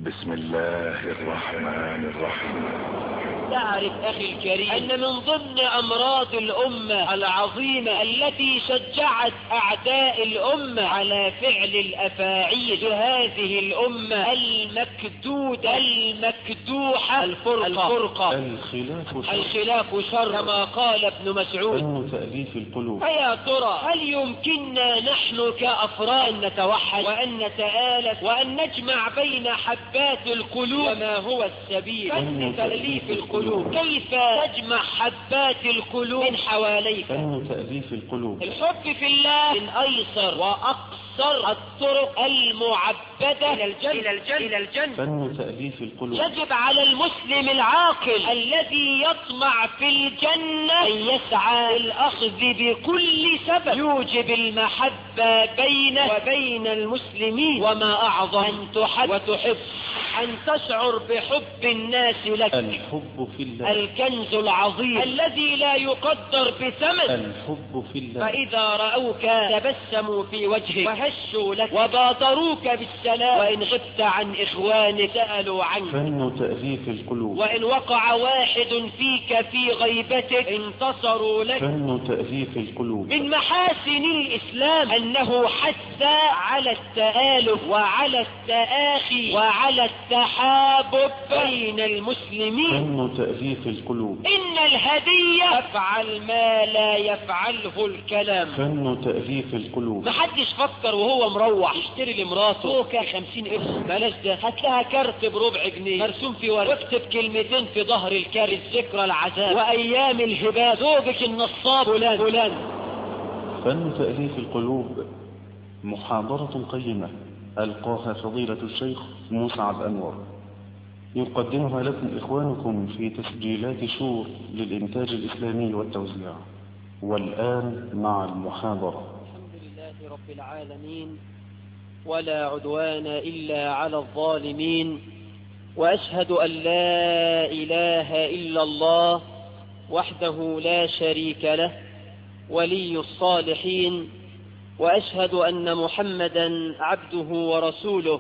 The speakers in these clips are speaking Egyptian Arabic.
بسم الله الرحمن الرحيم تعرف أخي الكريم أن من ضمن أمراض الأمة العظيمة التي شجعت أعداء الأمة على فعل الأفاعيل هذه الأمة المكدودة المكدوحة الفرقة, الفرقة الخلاف شر الخلاف شر كما قال ابن مسعود فن تأليف القلوب فيا ترى هل يمكننا نحن كأفراد أن نتوحد وأن نتآلف وأن نجمع بين حبات القلوب وما هو السبيل فن تأليف القلوب كيف تجمع حبات القلوب من حواليك فن تأليف القلوب الحب في الله من أيسر وأقصر الطرق المعبدة إلى الجنة إلى الجنة, إلى الجنة. فن تأليف القلوب يجب على المسلم العاقل الذي يطمع في الجنة أن يسعى للأخذ بكل سبب يوجب المحبة بينه وبين المسلمين وما أعظم أن تحب وتحب أن تشعر بحب الناس لك الحب في الله الكنز العظيم الذي لا يقدر بثمن الحب في الله فإذا رأوك تبسموا في وجهك وهشوا لك وبادروك بالسلام وإن غبت عن إخوانك سألوا عنك فن تأليف القلوب وإن وقع واحد فيك في غيبتك انتصروا لك فن تأليف القلوب من محاسن الإسلام أنه حث على التآلف وعلى التآخي وعلى التحابب بين المسلمين فن تأليف القلوب إن الهدية تفعل ما لا يفعله الكلام فن تأليف القلوب محدش فكر وهو مروح يشتري لمراته فوكة خمسين قرش بلاش ده هات لها كارت بربع جنيه مرسوم في ورق واكتب كلمتين في ظهر الكارت ذكرى العذاب وايام الهبات زوجك النصاب فلان فلان فن تأليف القلوب محاضرة قيمة ألقاها فضيلة الشيخ مسعد أنور يقدمها لكم إخوانكم في تسجيلات شور للإنتاج الإسلامي والتوزيع والآن مع المحاضرة الحمد لله رب العالمين ولا عدوان إلا على الظالمين وأشهد أن لا إله إلا الله وحده لا شريك له ولي الصالحين وأشهد أن محمدا عبده ورسوله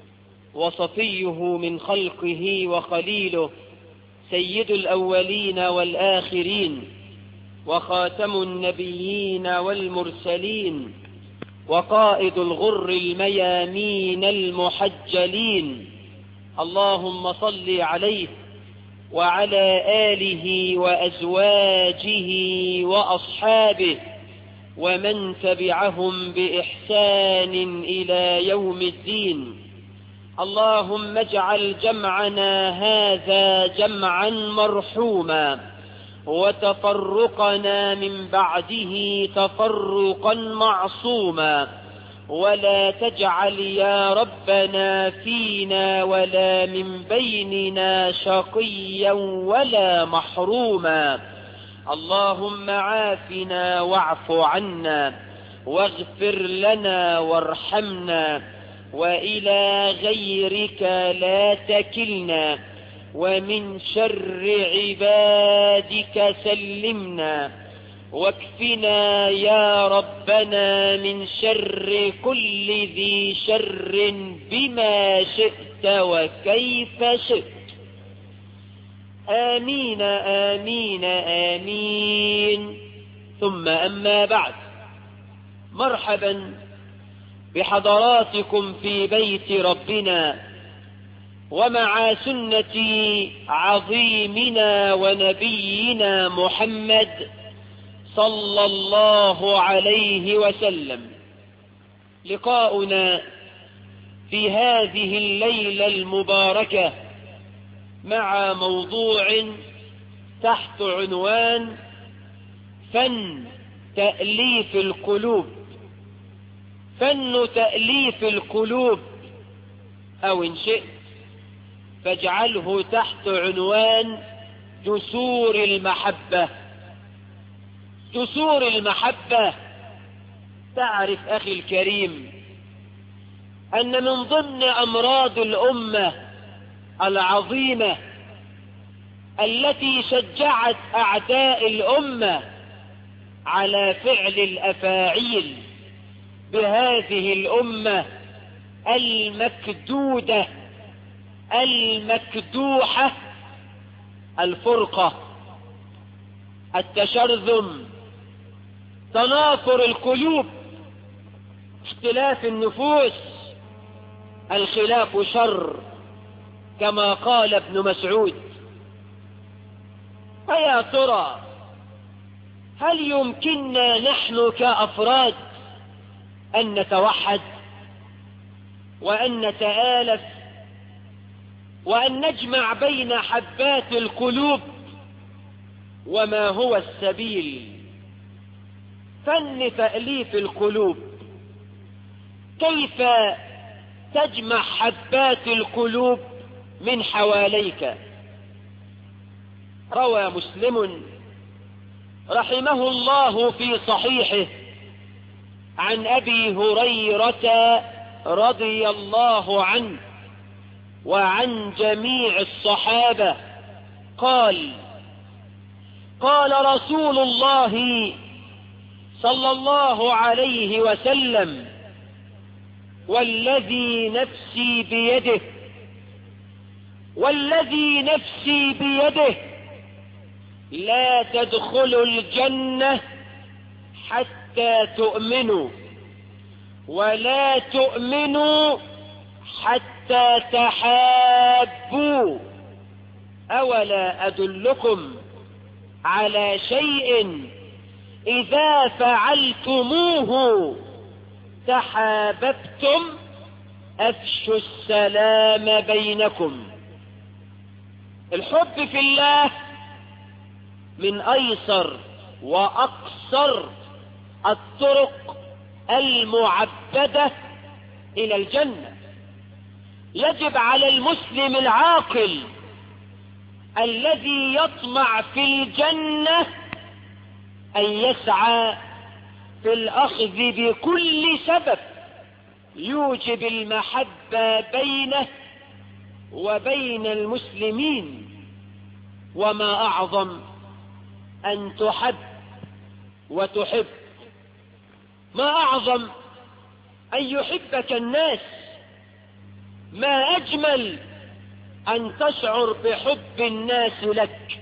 وصفيه من خلقه وخليله سيد الأولين والآخرين وخاتم النبيين والمرسلين وقائد الغر الميامين المحجلين اللهم صل عليه وعلى آله وأزواجه وأصحابه ومن تبعهم بإحسان إلى يوم الدين اللهم اجعل جمعنا هذا جمعا مرحوما وتفرقنا من بعده تفرقا معصوما ولا تجعل يا ربنا فينا ولا من بيننا شقيا ولا محروما اللهم عافنا واعف عنا واغفر لنا وارحمنا وإلى غيرك لا تكلنا ومن شر عبادك سلمنا واكفنا يا ربنا من شر كل ذي شر بما شئت وكيف شئت آمين آمين آمين ثم أما بعد مرحبا بحضراتكم في بيت ربنا ومع سنة عظيمنا ونبينا محمد صلى الله عليه وسلم لقاؤنا في هذه الليلة المباركة مع موضوع تحت عنوان فن تأليف القلوب فن تأليف القلوب أو إن شئت فاجعله تحت عنوان جسور المحبة جسور المحبة تعرف أخي الكريم أن من ضمن أمراض الأمة العظيمة التي شجعت أعداء الأمة على فعل الأفاعيل بهذه الأمة المكدودة المكدوحة الفرقة التشرذم تنافر القلوب اختلاف النفوس الخلاف شر كما قال ابن مسعود فيا ترى هل يمكننا نحن كأفراد أن نتوحد وأن نتآلف وأن نجمع بين حبات القلوب وما هو السبيل فن تأليف القلوب كيف تجمع حبات القلوب من حواليك روى مسلم رحمه الله في صحيحه عن أبي هريرة رضي الله عنه وعن جميع الصحابة قال قال رسول الله صلى الله عليه وسلم والذي نفسي بيده والذي نفسي بيده لا تدخلوا الجنة حتى تؤمنوا ولا تؤمنوا حتى تحابوا أولا أدلكم على شيء إذا فعلتموه تحاببتم أفشوا السلام بينكم الحب في الله من أيسر وأقصر الطرق المعبدة إلى الجنة يجب على المسلم العاقل الذي يطمع في الجنة أن يسعى في الأخذ بكل سبب يوجب المحبة بينه وبين المسلمين وما أعظم أن تحب وتحب ما أعظم أن يحبك الناس ما أجمل أن تشعر بحب الناس لك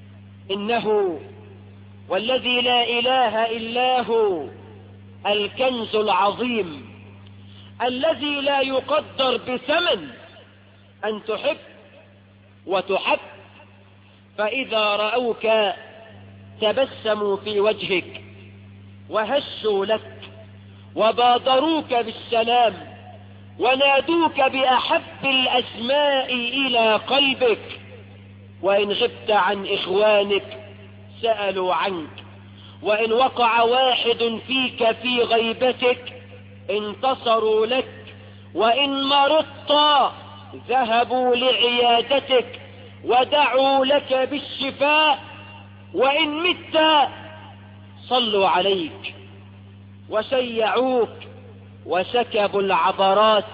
إنه والذي لا إله إلا هو الكنز العظيم الذي لا يقدر بثمن أن تحب وتحب فإذا رأوك تبسموا في وجهك وهشوا لك وبادروك بالسلام ونادوك بأحب الأسماء إلى قلبك وإن غبت عن إخوانك سألوا عنك وإن وقع واحد فيك في غيبتك انتصروا لك وإن مرضت ذهبوا لعيادتك ودعوا لك بالشفاء وإن مت صلوا عليك وشيعوك وسكبوا العبرات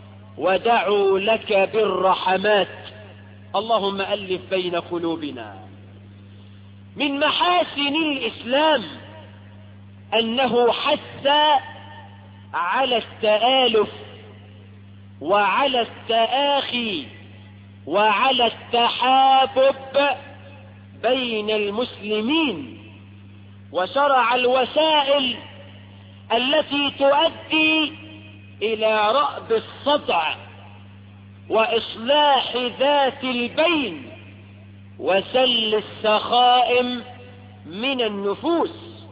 ودعوا لك بالرحمات اللهم ألف بين قلوبنا من محاسن الإسلام أنه حث على التآلف وعلى التآخي وعلى التحابب بين المسلمين وشرع الوسائل التي تؤدي إلى رأب الصدع وإصلاح ذات البين وسل السخائم من النفوس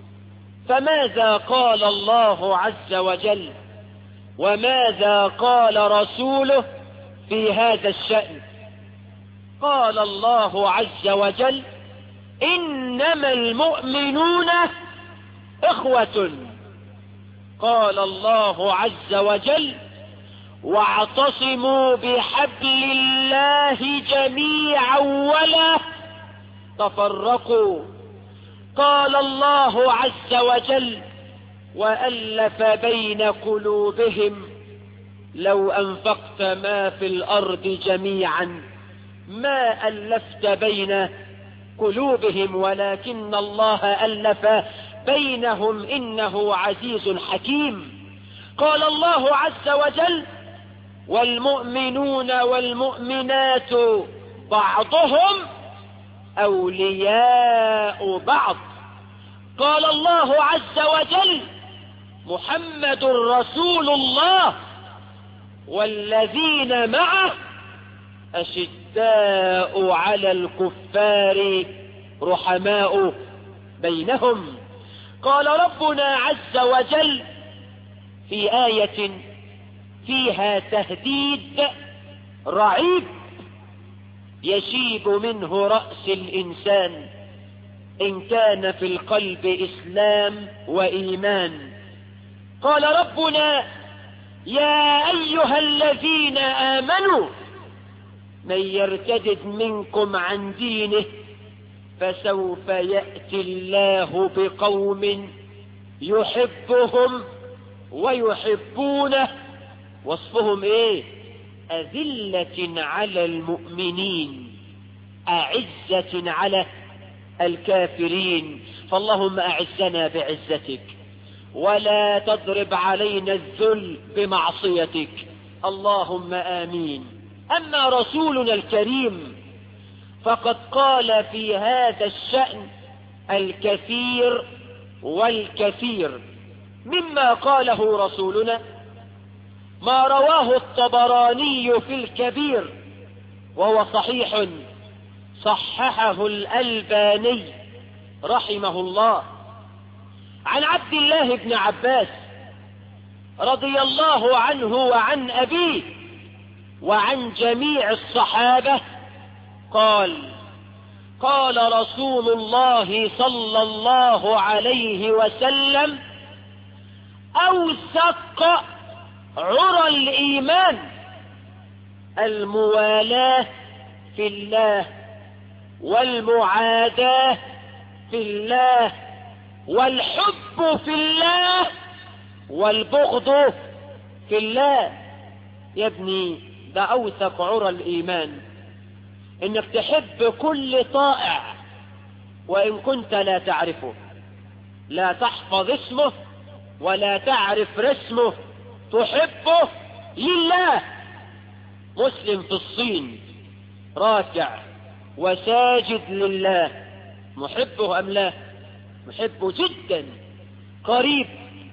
فماذا قال الله عز وجل وماذا قال رسوله في هذا الشأن قال الله عز وجل إنما المؤمنون إخوة قال الله عز وجل واعتصموا بحبل الله جميعا ولا تفرقوا قال الله عز وجل وألف بين قلوبهم لو أنفقت ما في الأرض جميعا ما ألفت بين قلوبهم ولكن الله ألف بينهم إنه عزيز حكيم قال الله عز وجل والمؤمنون والمؤمنات بعضهم أولياء بعض قال الله عز وجل محمد رسول الله والذين معه أشداء على الكفار رحماء بينهم قال ربنا عز وجل في آية فيها تهديد رعيب يشيب منه رأس الإنسان إن كان في القلب إسلام وإيمان قال ربنا يا أيها الذين آمنوا من يرتدد منكم عن دينه فسوف يأتي الله بقوم يحبهم ويحبونه وصفهم ايه أذلة على المؤمنين أعزة على الكافرين فاللهم أعزنا بعزتك ولا تضرب علينا الذل بمعصيتك اللهم آمين أما رسولنا الكريم فقد قال في هذا الشأن الكثير والكثير مما قاله رسولنا ما رواه الطبراني في الكبير وهو صحيح صححه الألباني رحمه الله عن عبد الله بن عباس رضي الله عنه وعن أبيه وعن جميع الصحابة قال قال رسول الله صلى الله عليه وسلم أوثق عرى الإيمان الموالاة في الله والمعاداة في الله والحب في الله والبغض في الله يا ابني ده أوثق عرى الإيمان إنك تحب كل طائع وإن كنت لا تعرفه لا تحفظ اسمه ولا تعرف رسمه تحبه لله مسلم في الصين راكع وساجد لله محبه أم لا محبه جدا قريب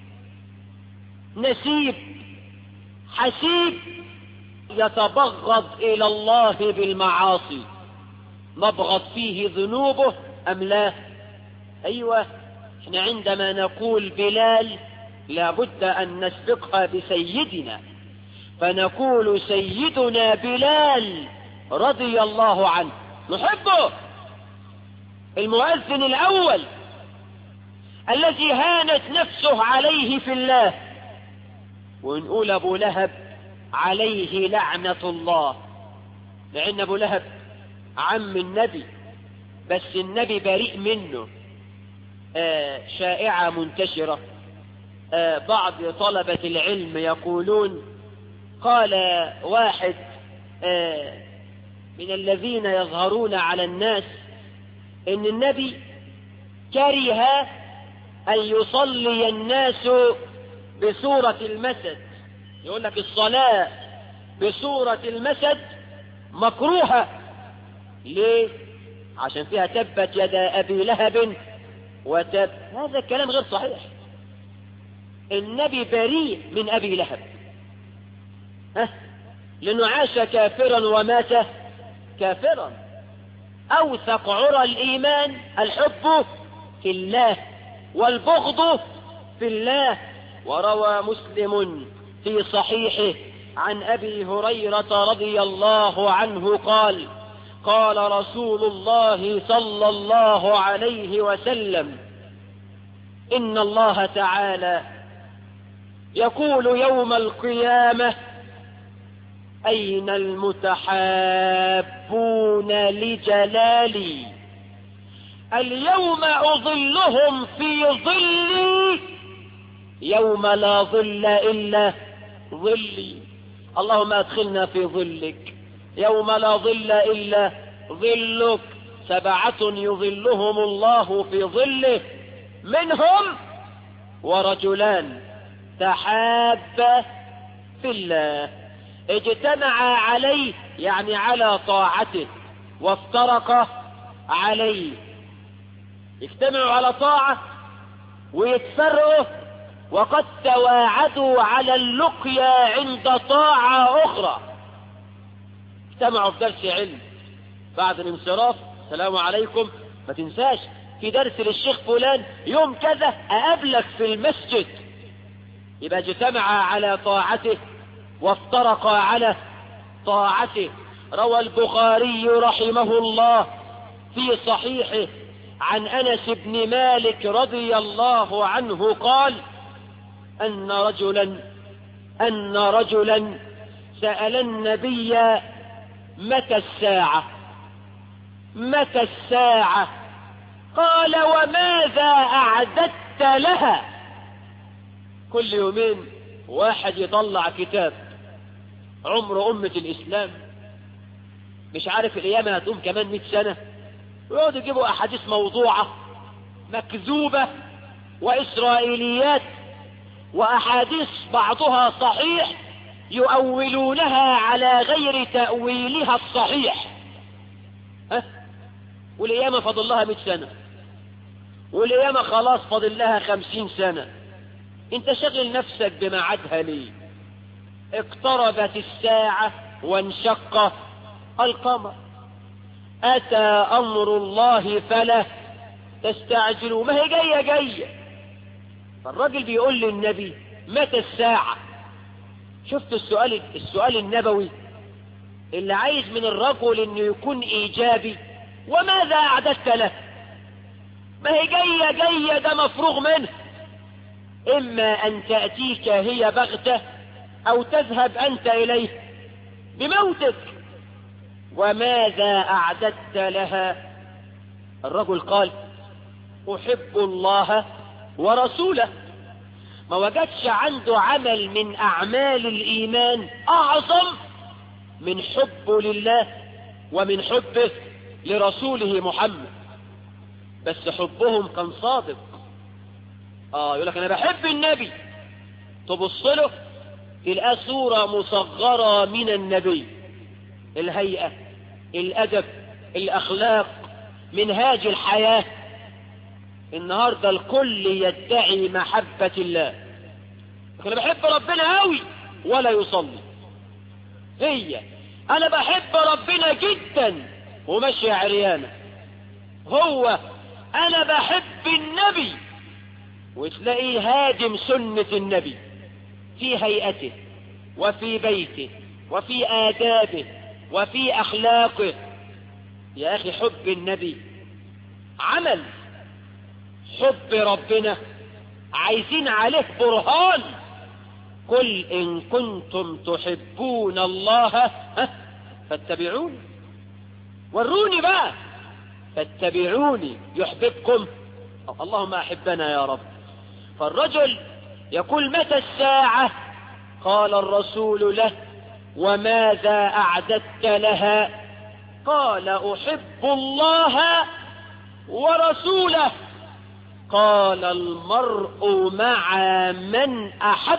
نسيب حسيب يتبغض إلى الله بالمعاصي نبغض فيه ذنوبه أم لا أيوة احنا عندما نقول بلال لابد أن نسبقها بسيدنا فنقول سيدنا بلال رضي الله عنه نحبه المؤذن الأول الذي هانت نفسه عليه في الله ونقول أبو لهب عليه لعنة الله لأن أبو لهب عم النبي بس النبي بريء منه آه شائعة منتشرة آه بعض طلبة العلم يقولون قال واحد آه من الذين يظهرون على الناس ان النبي كره ان يصلي الناس بصورة المسد يقول لك الصلاة بصورة المسد مكروهة ليه عشان فيها تبت يدا ابي لهب وتب هذا الكلام غير صحيح النبي بريء من ابي لهب ها لانه عاش كافرا ومات كافرا اوثق عرى الايمان الحب في الله والبغض في الله وروى مسلم في صحيحه عن ابي هريره رضي الله عنه قال قال رسول الله صلى الله عليه وسلم ان الله تعالى يقول يوم القيامه أين المتحابون لجلالي اليوم أظلهم في ظلي يوم لا ظل إلا ظلي اللهم أدخلنا في ظلك يوم لا ظل إلا ظلك سبعة يظلهم الله في ظله منهم ورجلان تحابا في الله اجتمع عليه يعني على طاعته وافترق عليه اجتمعوا على طاعة ويتفرقوا وقد تواعدوا على اللقيا عند طاعة أخرى اجتمعوا في درس علم بعد الانصراف السلام عليكم ما تنساش في درس للشيخ فلان يوم كذا أقابلك في المسجد يبقى اجتمع على طاعته وافترق على طاعته روى البخاري رحمه الله في صحيحه عن أنس بن مالك رضي الله عنه قال أن رجلا أن رجلا سأل النبي متى الساعة متى الساعة قال وماذا أعددت لها كل يومين واحد يطلع كتاب عمر أمة الإسلام مش عارف الأيام هتقوم كمان مئة سنة ويقعدوا يجيبوا أحاديث موضوعة مكذوبة وإسرائيليات وأحاديث بعضها صحيح يؤولونها على غير تأويلها الصحيح ها؟ والقيامة فاضل لها 100 سنة والقيامة خلاص فاضل لها 50 سنة انت شغل نفسك بميعادها ليه اقتربت الساعة وانشق القمر أتى أمر الله فلا تستعجلوا ما هي جاية جاية فالراجل بيقول للنبي متى الساعة شفت السؤال السؤال النبوي اللي عايز من الرجل انه يكون ايجابي وماذا اعددت له ما هي جاية جاية ده مفروغ منه اما ان تأتيك هي بغتة او تذهب انت اليه بموتك وماذا اعددت لها الرجل قال احب الله ورسوله ما وجدش عنده عمل من اعمال الايمان اعظم من حبه لله ومن حبه لرسوله محمد بس حبهم كان صادق اه يقول لك انا بحب النبي تبص له تلقاه صورة مصغرة من النبي الهيئة الادب الاخلاق منهاج الحياة النهاردة الكل يدعي محبة الله انا بحب ربنا قوي ولا يصلي هي انا بحب ربنا جدا وماشي عريانة هو انا بحب النبي وتلاقيه هادم سنة النبي في هيئته وفي بيته وفي آدابه وفي أخلاقه يا أخي حب النبي عمل حب ربنا عايزين عليه برهان قل إن كنتم تحبون الله فاتبعوني وروني بقى فاتبعوني يحببكم اللهم أحبنا يا رب فالرجل يقول متى الساعة قال الرسول له وماذا أعددت لها قال أحب الله ورسوله قال المرء مع من أحب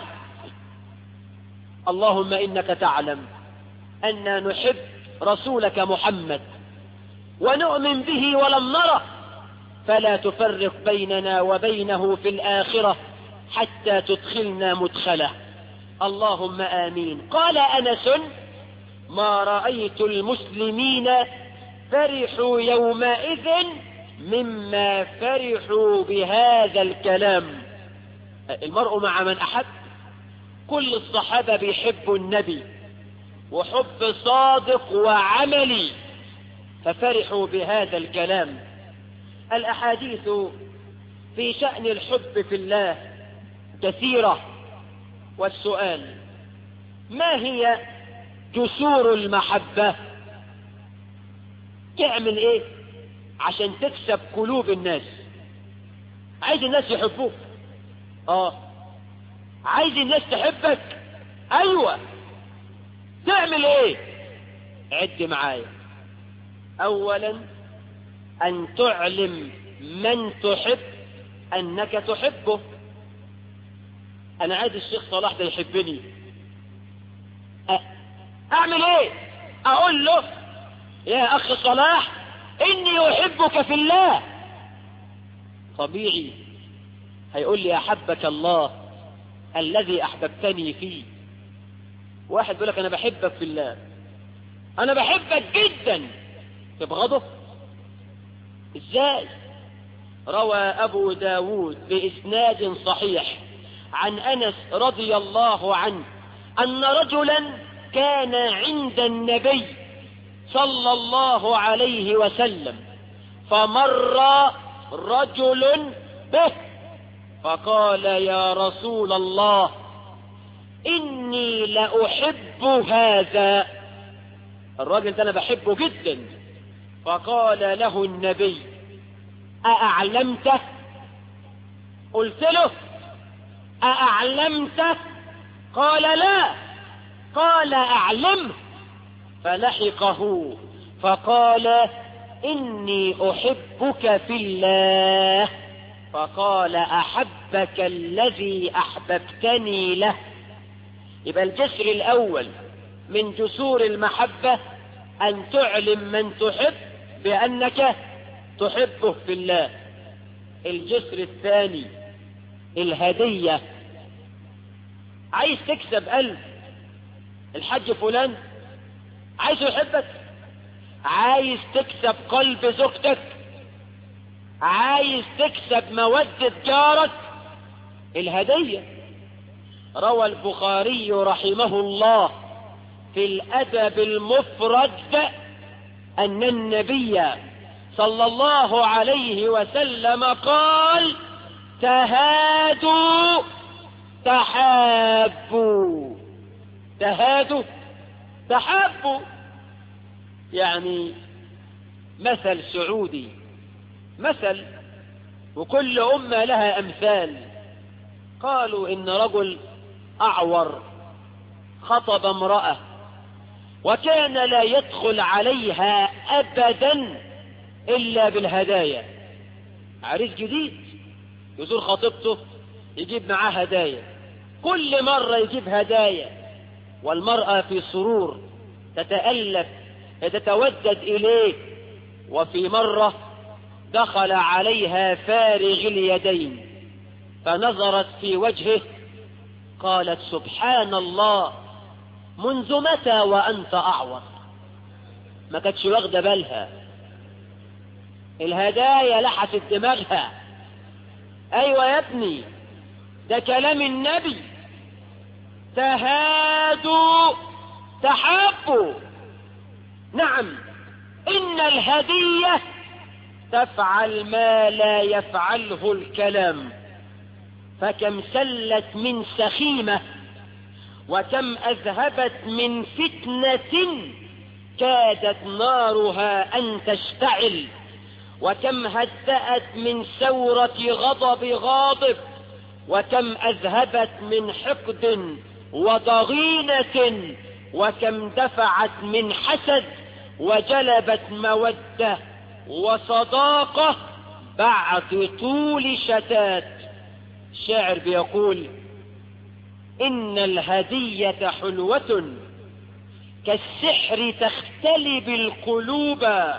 اللهم إنك تعلم أن نحب رسولك محمد ونؤمن به ولم نره فلا تفرق بيننا وبينه في الآخرة حتى تدخلنا مدخله اللهم آمين قال أنس ما رأيت المسلمين فرحوا يومئذ مما فرحوا بهذا الكلام المرء مع من أحب كل الصحابة بيحبوا النبي وحب صادق وعملي ففرحوا بهذا الكلام الأحاديث في شأن الحب في الله كثيرة والسؤال ما هي جسور المحبة تعمل ايه عشان تكسب قلوب الناس عايز الناس يحبوك اه عايز الناس تحبك ايوه تعمل ايه عد معايا اولا ان تعلم من تحب انك تحبه انا عايز الشيخ صلاح ده يحبني أه اعمل ايه اقول له يا اخ صلاح اني احبك في الله طبيعي هيقول لي احبك الله الذي احببتني فيه واحد يقول لك انا بحبك في الله انا بحبك جدا تبغضه ازاي روى ابو داود باسناد صحيح عن انس رضي الله عنه ان رجلا كان عند النبي صلى الله عليه وسلم فمر رجل به فقال يا رسول الله إني لأحب هذا الراجل ده أنا بحبه جدا فقال له النبي أأعلمته قلت له أأعلمته قال لا قال أعلمه فلحقه فقال إني أحبك في الله فقال أحبك الذي أحببتني له يبقى الجسر الأول من جسور المحبة أن تعلم من تحب بأنك تحبه في الله الجسر الثاني الهدية عايز تكسب قلب الحج فلان عايز يحبك عايز تكسب قلب زوجتك عايز تكسب مودة جارك الهدية روى البخاري رحمه الله في الأدب المفرد أن النبي صلى الله عليه وسلم قال تهادوا تحابوا تهادوا تحابوا يعني مثل سعودي مثل وكل أمة لها أمثال قالوا إن رجل أعور خطب امرأة وكان لا يدخل عليها أبدا إلا بالهدايا عريس جديد يزور خطيبته يجيب معاه هدايا كل مرة يجيب هدايا والمرأة في سرور تتألف تتودد إليه وفي مرة دخل عليها فارغ اليدين فنظرت في وجهه قالت سبحان الله منذ متى وأنت أعور ما كانتش واخدة بالها الهدايا لحست دماغها أيوة يا ابني ده كلام النبي تهادوا تحابوا نعم إن الهدية تفعل ما لا يفعله الكلام فكم سلت من سخيمة وكم أذهبت من فتنة كادت نارها أن تشتعل وكم هدأت من ثورة غضب غاضب وكم أذهبت من حقد وضغينة وكم دفعت من حسد وجلبت مودة وصداقة بعد طول شتات الشاعر بيقول إن الهدية حلوة كالسحر تختلب القلوب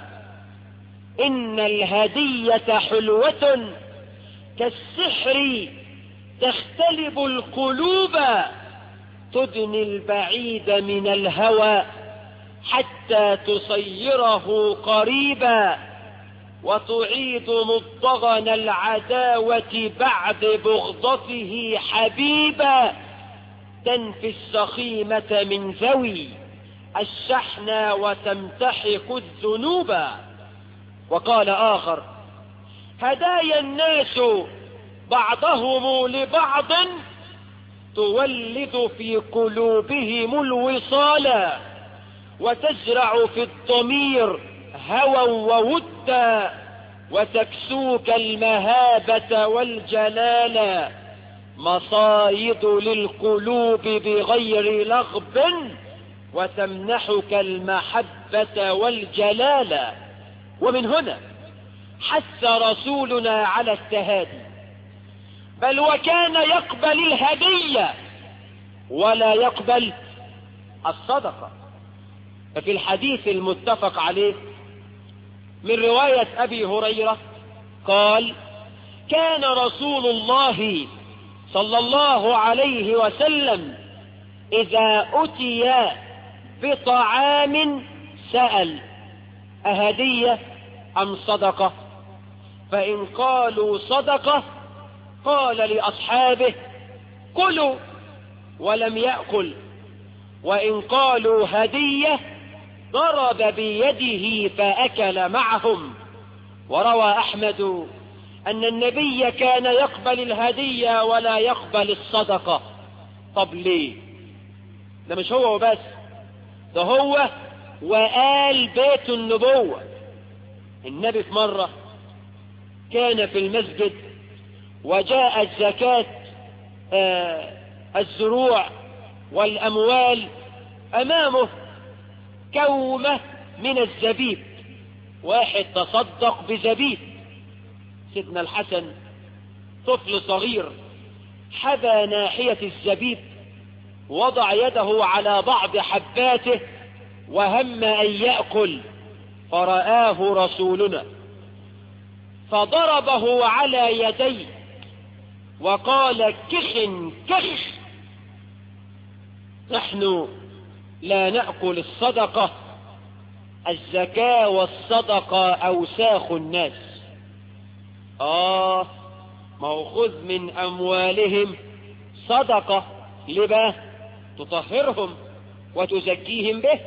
إن الهدية حلوة كالسحر تختلب القلوب تدني البعيد من الهوى حتى تصيره قريبا وتعيد مضغن العداوة بعد بغضته حبيبا تنفي السخيمة من ذوي الشحن وتمتحق الذنوب وقال آخر هدايا الناس بعضهم لبعض تولد في قلوبهم الوصال وتزرع في الضمير هوى وودا وتكسوك المهابة والجلال مصايد للقلوب بغير لغب وتمنحك المحبة والجلال ومن هنا حث رسولنا على التهادي بل وكان يقبل الهدية ولا يقبل الصدقة ففي الحديث المتفق عليه من رواية أبي هريرة قال كان رسول الله صلى الله عليه وسلم إذا أتي بطعام سأل أهدية أم صدقة فإن قالوا صدقة قال لأصحابه كلوا ولم يأكل وإن قالوا هدية ضرب بيده فأكل معهم وروى أحمد أن النبي كان يقبل الهدية ولا يقبل الصدقة طب ليه ده مش هو وبس ده هو وآل بيت النبوة النبي في مرة كان في المسجد وجاءت زكاة آه الزروع والأموال أمامه كومة من الزبيب واحد تصدق بزبيب سيدنا الحسن طفل صغير حبى ناحية الزبيب وضع يده على بعض حباته وهم أن يأكل فرآه رسولنا فضربه على يديه وقال كخ كخ نحن لا نأكل الصدقة الزكاة والصدقة أوساخ الناس آه ما هو خذ من أموالهم صدقة لبا تطهرهم وتزكيهم به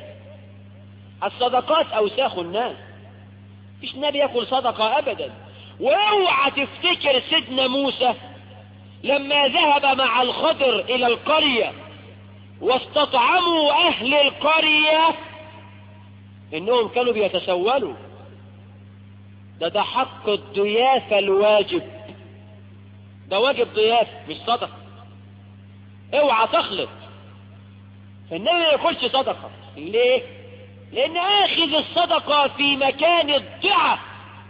الصدقات أوساخ الناس مش نبي يأكل صدقة أبدا واوعى تفتكر سيدنا موسى لما ذهب مع الخضر إلى القرية واستطعموا أهل القرية إنهم كانوا بيتسولوا ده ده حق الضيافة الواجب ده واجب ضيافة مش صدقة اوعى تخلط فالنبي ما ياكلش صدقة ليه لان اخذ الصدقة في مكان الضعف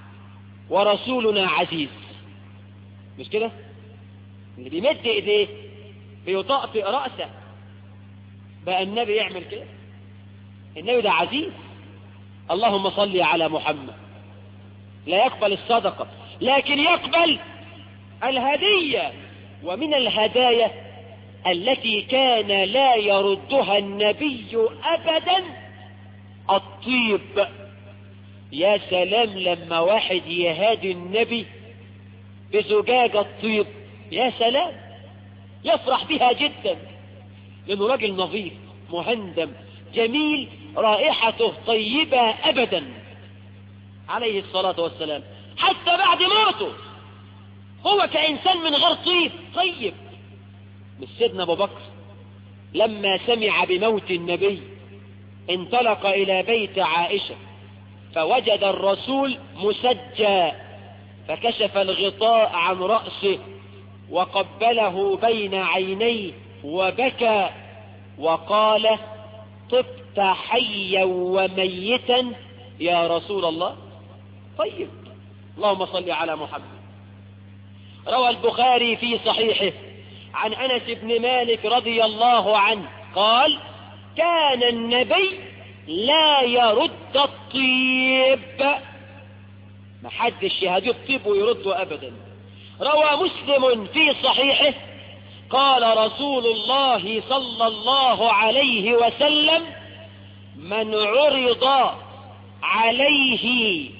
ورسولنا عزيز مش كده اللي بيمد ايديه بيطأطئ رأسه بقى النبي يعمل كده النبي ده عزيز اللهم صل على محمد لا يقبل الصدقة لكن يقبل الهدية ومن الهدايا التي كان لا يردها النبي أبدا الطيب يا سلام لما واحد يهادي النبي بزجاجة طيب يا سلام يفرح بها جدا لأنه راجل نظيف مهندم جميل رائحته طيبة أبدا عليه الصلاة والسلام حتى بعد موته هو كإنسان من غير طيب طيب مش سيدنا أبو بكر لما سمع بموت النبي انطلق إلى بيت عائشة فوجد الرسول مسجى فكشف الغطاء عن رأسه وقبله بين عينيه وبكى وقال طبت حيا وميتا يا رسول الله طيب اللهم صل على محمد روى البخاري في صحيحه عن أنس بن مالك رضي الله عنه قال كان النبي لا يرد الطيب ما حدش يهدي الطيب ويرده أبدا روى مسلم في صحيحه قال رسول الله صلى الله عليه وسلم من عرض عليه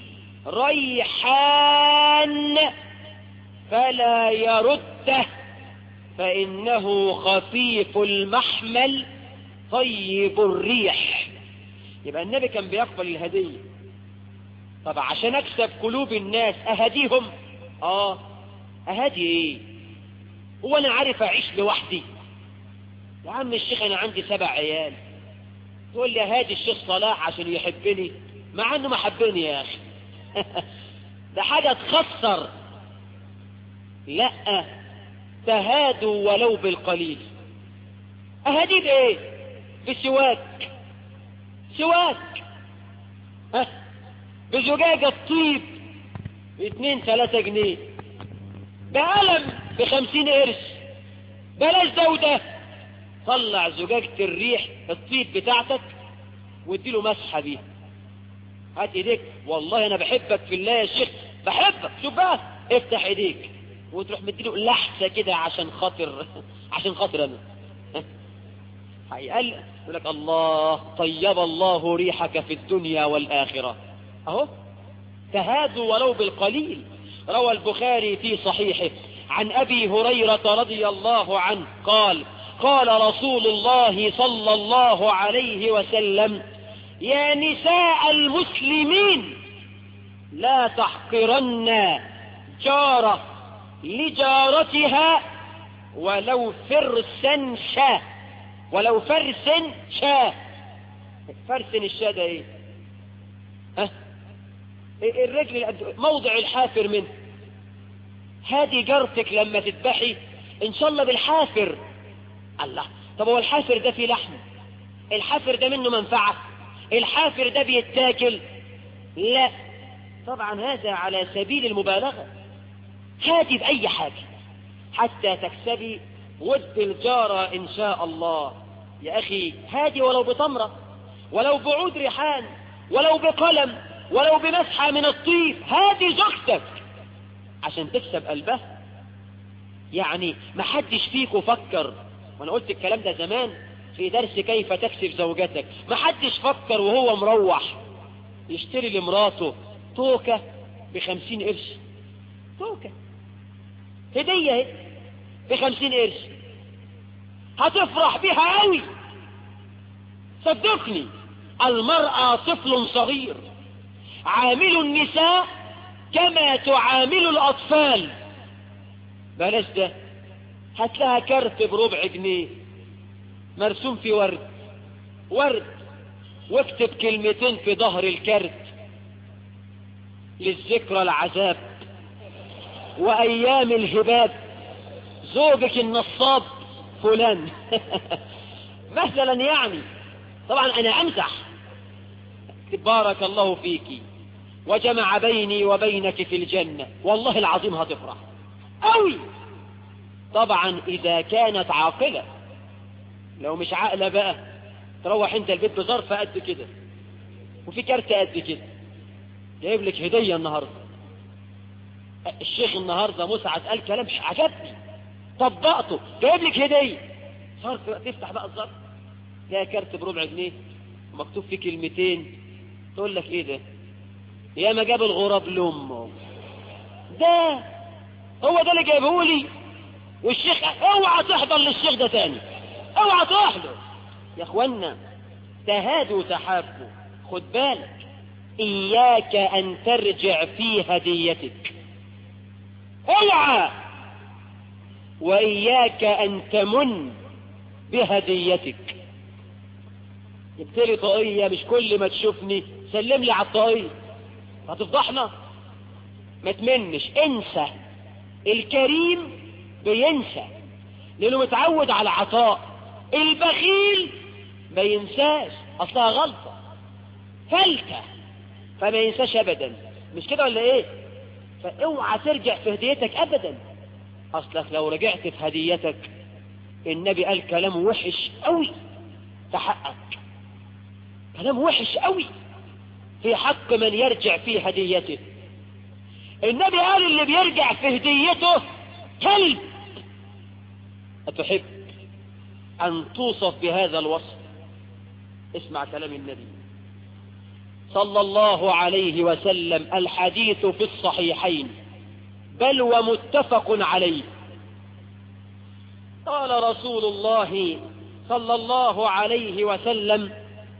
ريحان فلا يرده فإنه خفيف المحمل طيب الريح يبقى النبي كان بيقبل الهدية طب عشان اكسب قلوب الناس اهديهم اه اهدي ايه هو انا عارف اعيش لوحدي يا عم الشيخ انا عندي سبع عيال تقول لي هادي الشيخ صلاح عشان يحبني مع انه ما حبني يا اخي ده حاجة تخسر لا تهادوا ولو بالقليل اهديك ايه بسواك سواك ها بزجاجة طيب اتنين تلاتة جنيه بقلم بخمسين قرش بلاش ده وده طلع زجاجة الريح الطيب بتاعتك واديله مسحة بيها هات ايديك والله انا بحبك في الله يا شيخ بحبك شوف بقى افتح ايديك وتروح مديله لحسة كده عشان خاطر عشان خاطر انا هيقال يقول لك الله طيب الله ريحك في الدنيا والآخرة اهو تهادوا ولو بالقليل روى البخاري في صحيحه عن أبي هريرة رضي الله عنه قال قال رسول الله صلى الله عليه وسلم يا نساء المسلمين لا تحقرن جارة لجارتها ولو فرسا شاه ولو فرس شاه فرس الشاه ده ايه ها الرجل موضع الحافر منه هذه جارتك لما تذبحي ان شاء الله بالحافر الله طب هو الحافر ده فيه لحم الحافر ده منه منفعة الحافر ده بيتاكل لا طبعا هذا على سبيل المبالغة هاتي بأي حاجة حتى تكسبي ود الجارة إن شاء الله يا أخي هادي ولو بتمرة ولو بعود ريحان ولو بقلم ولو بمسحة من الطيب هادي زوجتك عشان تكسب قلبها يعني ما حدش فيكم فكر وانا قلت الكلام ده زمان في درس كيف تكسب زوجتك ما حدش فكر وهو مروح يشتري لمراته توكة بخمسين قرش توكة هدية اهي بخمسين قرش هتفرح بيها قوي صدقني المرأة طفل صغير عامل النساء كما تعامل الأطفال بلاش ده هات لها كارت بربع جنيه مرسوم في ورد ورد واكتب كلمتين في ظهر الكارت للذكرى العذاب وأيام الهباب زوجك النصاب فلان مثلا يعني طبعا أنا أمزح بارك الله فيك وجمع بيني وبينك في الجنة والله العظيم هتفرح أوي طبعا إذا كانت عاقلة لو مش عاقلة بقى تروح انت البيت بظرف قد كده وفي كارت قد كده جايب لك هدية النهاردة الشيخ النهاردة مسعد قال كلام عجبني طبقته جايب لك هدية ظرف تفتح بقى الظرف تلاقي كارت بربع جنيه ومكتوب فيه كلمتين تقول لك ايه ده يا ما جاب الغراب لامه ده هو ده اللي جايبه لي والشيخ اوعى تحضر للشيخ ده تاني اوعى تحضر يا اخوانا تهادوا تحابوا خد بالك اياك ان ترجع في هديتك اوعى واياك ان تمن بهديتك جبت لي طاقية مش كل ما تشوفني سلم لي على الطاقية هتفضحنا ما تمنش انسى الكريم بينسى لانه متعود على عطاء البخيل ما ينساش اصلها غلطة فلتة فما ينساش ابدا مش كده ولا ايه فاوعى ترجع في هديتك ابدا اصلك لو رجعت في هديتك النبي قال كلام وحش قوي تحقق كلام وحش قوي في حق من يرجع في هديته النبي قال اللي بيرجع في هديته كلب أتحب أن توصف بهذا الوصف اسمع كلام النبي صلى الله عليه وسلم الحديث في الصحيحين بل ومتفق عليه قال رسول الله صلى الله عليه وسلم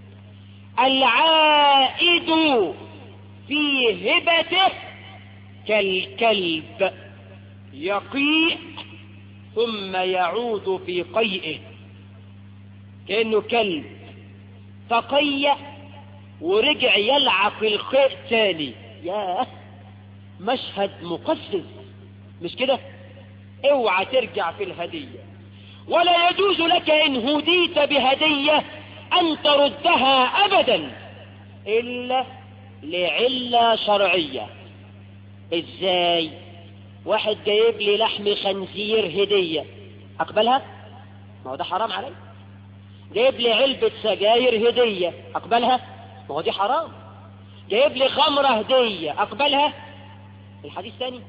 العائد في هبته كالكلب يقيء ثم يعود في قيئه كأنه كلب فقيأ ورجع يلعق القيء تاني ياه مشهد مقزز مش كده اوعى ترجع في الهدية ولا يجوز لك ان هديت بهدية ان تردها ابدا الا لعلة شرعية ازاي واحد جايب لي لحم خنزير هدية اقبلها ما هو ده حرام علي جايب لي علبة سجاير هدية أقبلها ما هو دي حرام جايب لي خمرة هدية أقبلها الحديث ثاني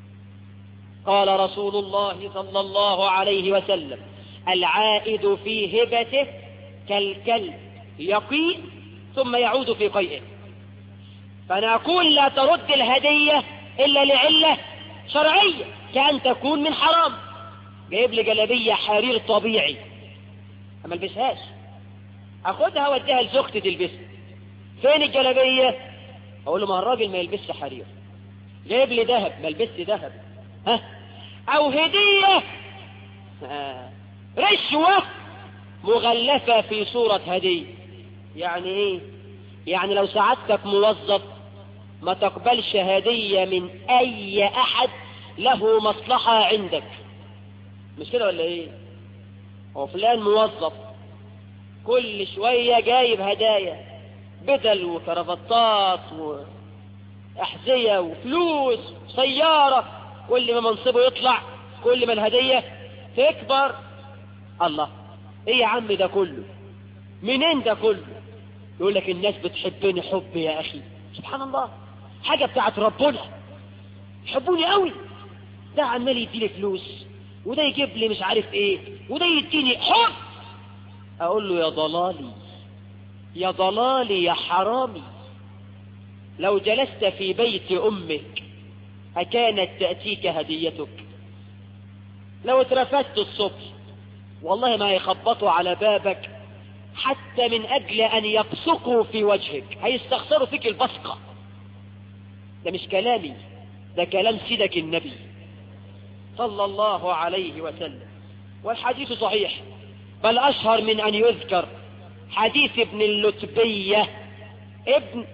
قال رسول الله صلى الله عليه وسلم العائد في هبته كالكلب يقيء ثم يعود في قيئه فأنا أقول لا ترد الهدية إلا لعلة شرعية كأن تكون من حرام جايب لي جلبية حرير طبيعي أما البسهاش أخدها واديها لزوجتي تلبسها فين الجلبية أقول له ما الراجل ما يلبسش حرير جايب لي ذهب ما لبسش ذهب ها أو هدية آه. رشوة مغلفة في صورة هدية يعني ايه يعني لو سعادتك موظف ما تقبلش هدية من اي احد له مصلحة عندك مش كده ولا ايه هو فلان موظف كل شوية جايب هدايا بدل وكرافتات وأحذية وفلوس سيارة كل ما منصبه يطلع كل ما الهدية تكبر الله ايه يا عم ده كله منين ده كله يقول لك الناس بتحبني حب يا اخي سبحان الله حاجة بتاعت ربنا يحبوني قوي ده عمال يديني فلوس وده يجيب لي مش عارف ايه وده يديني حب اقول له يا ضلالي يا ضلالي يا حرامي لو جلست في بيت امك اكانت تأتيك هديتك لو اترفدت الصبح والله ما يخبطوا على بابك حتى من أجل أن يبصقوا في وجهك هيستخسروا فيك البصقة ده مش كلامي ده كلام سيدك النبي صلى الله عليه وسلم والحديث صحيح بل أشهر من أن يذكر حديث ابن اللتبية ابن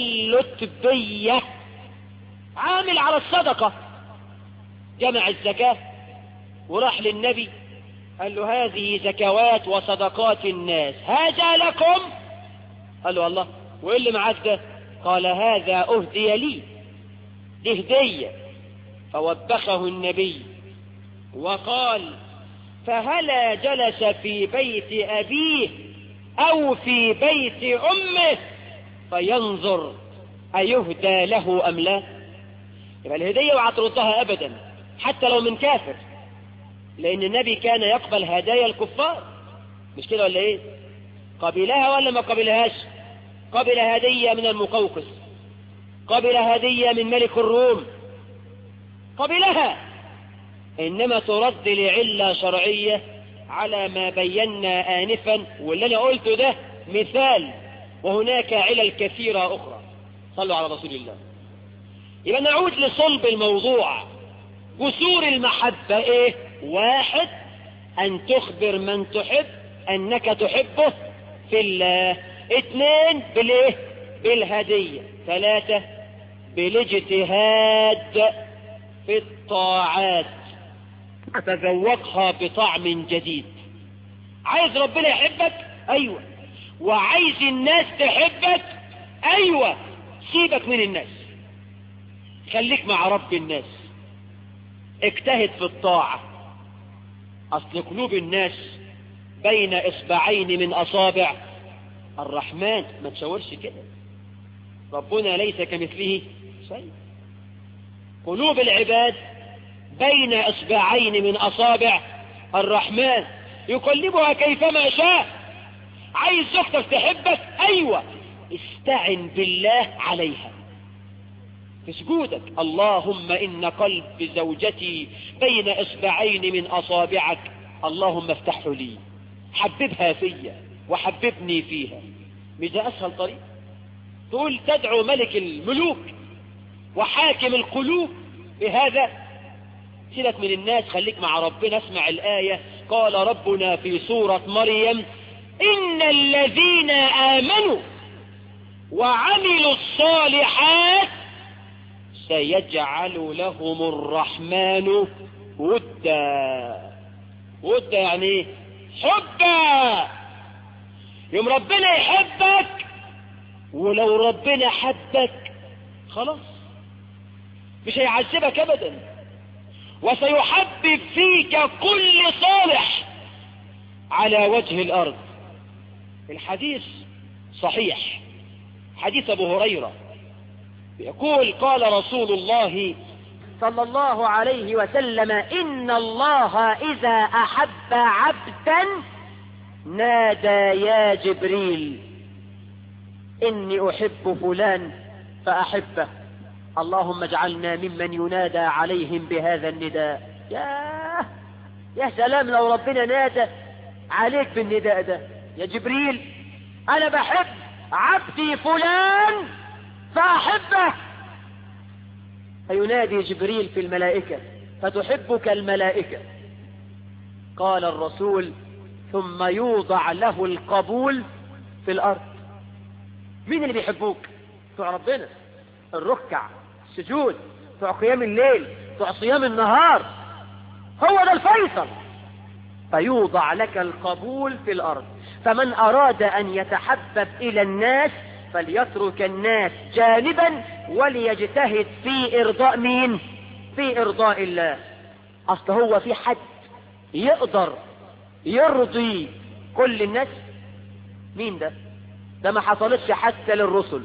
اللتبية عامل على الصدقة جمع الزكاة وراح للنبي قال له هذه زكوات وصدقات الناس هذا لكم قال له الله وايه اللي معاك ده قال هذا اهدي لي دي هدية فوبخه النبي وقال فهلا جلس في بيت أبيه أو في بيت أمه فينظر أيهدى له أم لا يبقى الهدية وعتردها أبدا حتى لو من كافر لأن النبي كان يقبل هدايا الكفار مش كده ولا إيه قبلها ولا ما قبلهاش قبل هدية من المقوقس قبل هدية من ملك الروم قبلها إنما ترد لعلة شرعية على ما بينا آنفا واللي أنا قلته ده مثال وهناك علل كثيرة أخرى صلوا على رسول الله يبقى نعود لصلب الموضوع جسور المحبة ايه واحد ان تخبر من تحب انك تحبه في الله اثنين بالايه بالهدية ثلاثة بالاجتهاد في الطاعات تذوقها بطعم جديد عايز ربنا يحبك ايوه وعايز الناس تحبك ايوه سيبك من الناس خليك مع رب الناس اجتهد في الطاعة اصل قلوب الناس بين اصبعين من اصابع الرحمن ما تشاورش كده ربنا ليس كمثله شيء قلوب العباد بين اصبعين من اصابع الرحمن يقلبها كيفما شاء عايز زوجتك تحبك ايوه استعن بالله عليها في سجودك اللهم إن قلب زوجتي بين إصبعين من أصابعك اللهم افتحه لي حببها فيا وحببني فيها مش ده أسهل طريق تقول تدعو ملك الملوك وحاكم القلوب بهذا سيبك من الناس خليك مع ربنا اسمع الآية قال ربنا في سورة مريم إن الذين آمنوا وعملوا الصالحات سيجعل لهم الرحمن ودا ودا يعني ايه حبا يوم ربنا يحبك ولو ربنا حبك خلاص مش هيعذبك ابدا وسيحبب فيك كل صالح على وجه الارض الحديث صحيح حديث ابو هريرة يقول قال رسول الله صلى الله عليه وسلم إن الله إذا أحب عبدا نادى يا جبريل إني أحب فلان فأحبه اللهم اجعلنا ممن ينادى عليهم بهذا النداء يا يا سلام لو ربنا نادى عليك بالنداء ده يا جبريل أنا بحب عبدي فلان فأحبه فينادي جبريل في الملائكة فتحبك الملائكة قال الرسول ثم يوضع له القبول في الأرض مين اللي بيحبوك بتوع ربنا الركع السجود بتوع قيام الليل بتوع صيام النهار هو ده الفيصل فيوضع لك القبول في الأرض فمن أراد أن يتحبب إلى الناس فليترك الناس جانبا وليجتهد في إرضاء مين في إرضاء الله أصل هو في حد يقدر يرضي كل الناس مين ده ده ما حصلتش حتى للرسل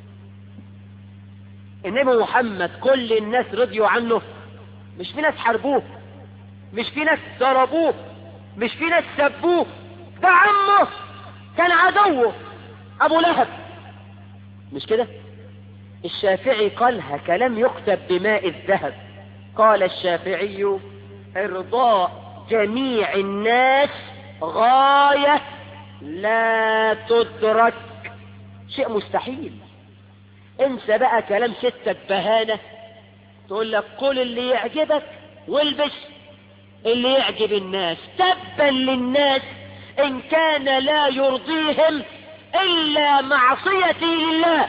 النبي محمد كل الناس رضيوا عنه مش في ناس حاربوه مش في ناس ضربوه مش في ناس سبوه ده عمه كان عدوه ابو لهب مش كده الشافعي قالها كلام يكتب بماء الذهب قال الشافعي ارضاء جميع الناس غاية لا تدرك شيء مستحيل انسى بقى كلام ستة بهانة تقول لك كل اللي يعجبك والبس اللي يعجب الناس تبا للناس ان كان لا يرضيهم الا معصيتي لله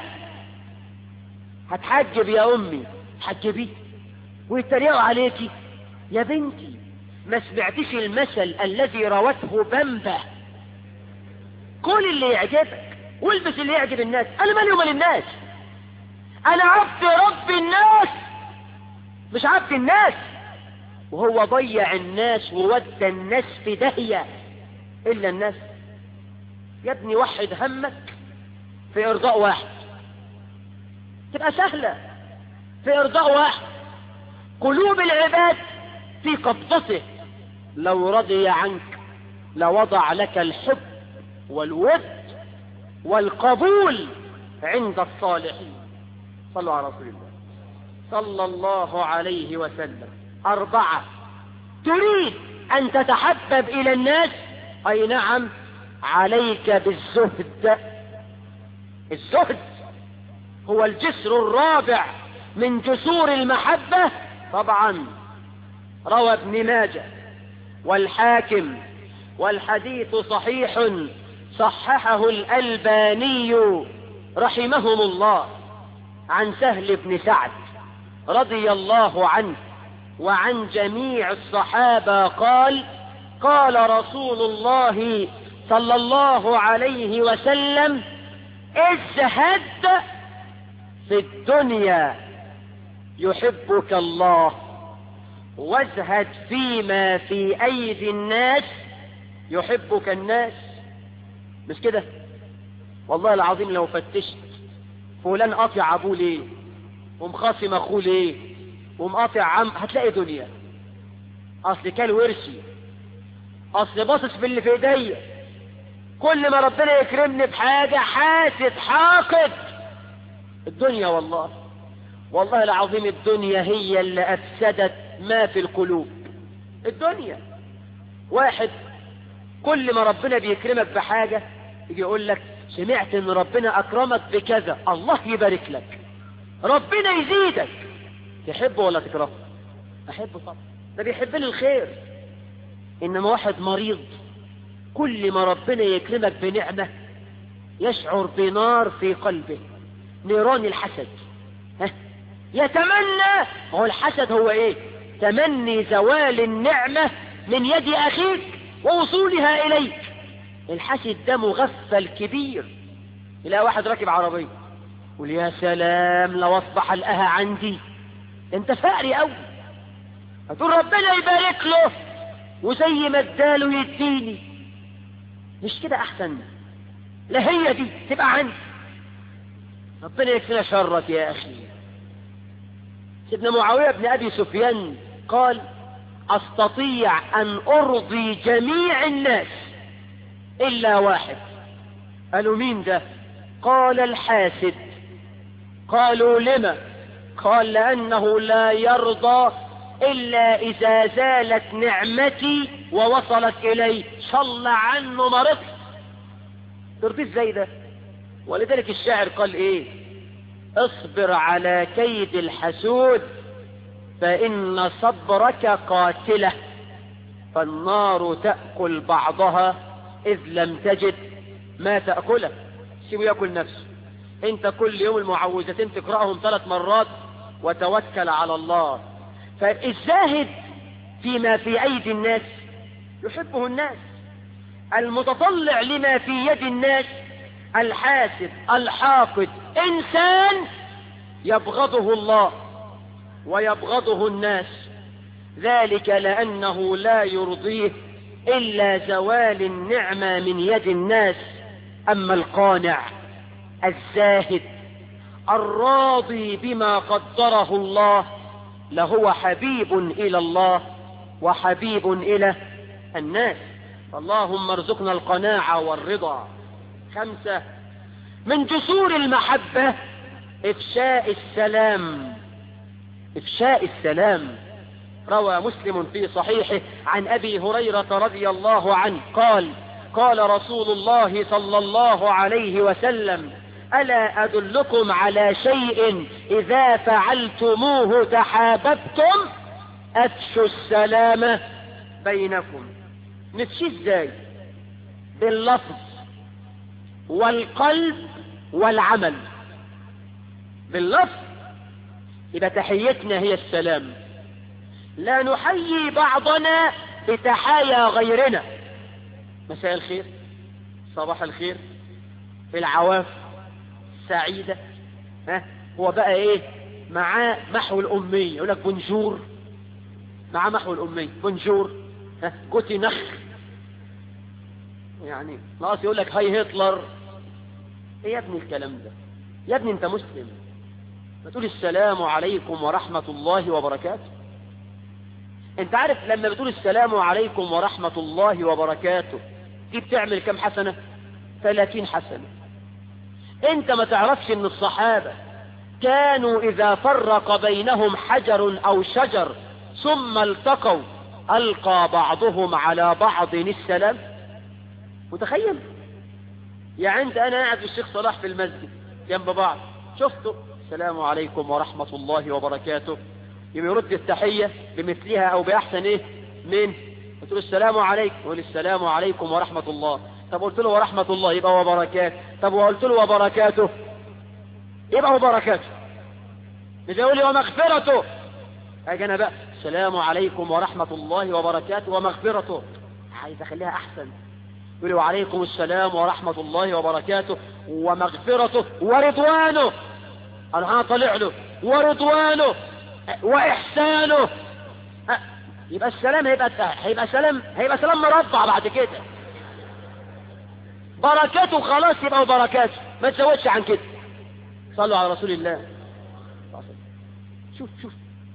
هتحجب يا امي حجبي ويتريقوا عليكي يا بنتي ما سمعتش المثل الذي روته بمبة كل اللي يعجبك والبس اللي يعجب الناس انا مالي ومال الناس انا عبد رب الناس مش عبد الناس وهو ضيع الناس وودى الناس في داهية الا الناس يا ابني وحد همك في ارضاء واحد تبقى سهلة في ارضاء واحد قلوب العباد في قبضته لو رضي عنك لوضع لك الحب والود والقبول عند الصالحين صلوا على رسول الله صلى الله عليه وسلم أربعة تريد أن تتحبب إلى الناس أي نعم عليك بالزهد الزهد هو الجسر الرابع من جسور المحبة طبعا روى ابن ماجه والحاكم والحديث صحيح صححه الألباني رحمهم الله عن سهل بن سعد رضي الله عنه وعن جميع الصحابة قال قال رسول الله صلى الله عليه وسلم ازهد في الدنيا يحبك الله وازهد فيما في ايدي الناس يحبك الناس مش كده والله العظيم لو فتشت فلان قاطع ابوه ليه ومخاصم اخوه ليه ومقاطع عم هتلاقي دنيا اصل كان ورثي اصل باصص في اللي في ايديا كل ما ربنا يكرمني بحاجة حاسد حاقد الدنيا والله والله العظيم الدنيا هي اللي افسدت ما في القلوب الدنيا واحد كل ما ربنا بيكرمك بحاجة يجي يقول لك سمعت ان ربنا اكرمك بكذا الله يبارك لك ربنا يزيدك تحبه ولا تكرهه احبه طبعا ده بيحب لي الخير انما واحد مريض كل ما ربنا يكرمك بنعمة يشعر بنار في قلبه نيران الحسد ها يتمنى هو الحسد هو ايه تمني زوال النعمة من يد اخيك ووصولها اليك الحسد ده مغفل كبير الى واحد راكب عربية يقول يا سلام لو اصبح القها عندي انت فقري قوي هتقول ربنا يبارك له وزي ما اداله يديني مش كده احسن لا هي دي تبقى عندي ربنا يكفينا شرك يا أخي سيدنا معاوية بن أبي سفيان قال أستطيع أن أرضي جميع الناس إلا واحد قالوا مين ده قال الحاسد قالوا لما قال لأنه لا يرضى إلا إذا زالت نعمتي ووصلت إلي صلى عنه مرض ترضي ازاي ده ولذلك الشاعر قال ايه اصبر على كيد الحسود فإن صبرك قاتلة فالنار تأكل بعضها إذ لم تجد ما تأكله سيبه يأكل نفسه انت كل يوم المعوذتين تقرأهم ثلاث مرات وتوكل على الله فالزاهد فيما في أيدي الناس يحبه الناس المتطلع لما في يد الناس الحاسد الحاقد إنسان يبغضه الله ويبغضه الناس ذلك لأنه لا يرضيه إلا زوال النعمة من يد الناس أما القانع الزاهد الراضي بما قدره الله لهو حبيب إلى الله وحبيب إلى الناس اللهم ارزقنا القناعة والرضا خمسة من جسور المحبة إفشاء السلام إفشاء السلام روى مسلم في صحيحه عن أبي هريرة رضي الله عنه قال قال رسول الله صلى الله عليه وسلم ألا أدلكم على شيء إذا فعلتموه تحاببتم أفشوا السلام بينكم نفشي ازاي باللفظ والقلب والعمل باللفظ يبقى تحيتنا هي السلام لا نحيي بعضنا بتحايا غيرنا مساء الخير صباح الخير العواف سعيدة ها هو بقى ايه معاه محو الأمية يقول لك بونجور معاه محو الأمية بونجور ها كوتي نخ يعني ناقص يقول لك هاي هتلر ايه يا ابني الكلام ده يا ابني انت مسلم ما تقول السلام عليكم ورحمة الله وبركاته انت عارف لما بتقول السلام عليكم ورحمة الله وبركاته دي بتعمل كم حسنة 30 حسنة انت ما تعرفش ان الصحابة كانوا اذا فرق بينهم حجر او شجر ثم التقوا القى بعضهم على بعض السلام متخيل يعني انت انا قاعد الشيخ صلاح في المسجد جنب بعض شفته السلام عليكم ورحمة الله وبركاته يبقى يرد التحية بمثلها او باحسن ايه من قلت له السلام عليكم يقول السلام عليكم ورحمة الله طب قلت له ورحمة الله يبقى وبركاته طب وقلت له وبركاته يبقى وبركاته مش يقول لي ومغفرته اجي انا بقى السلام عليكم ورحمة الله وبركاته ومغفرته عايز اخليها احسن يقول لي وعليكم السلام ورحمة الله وبركاته ومغفرته ورضوانه انا طالع له ورضوانه واحسانه يبقى السلام هيبقى هيبقى سلام هيبقى سلام مربع بعد كده بركاته خلاص يبقى بركاته ما تزودش عن كده صلوا على رسول الله شوف شوف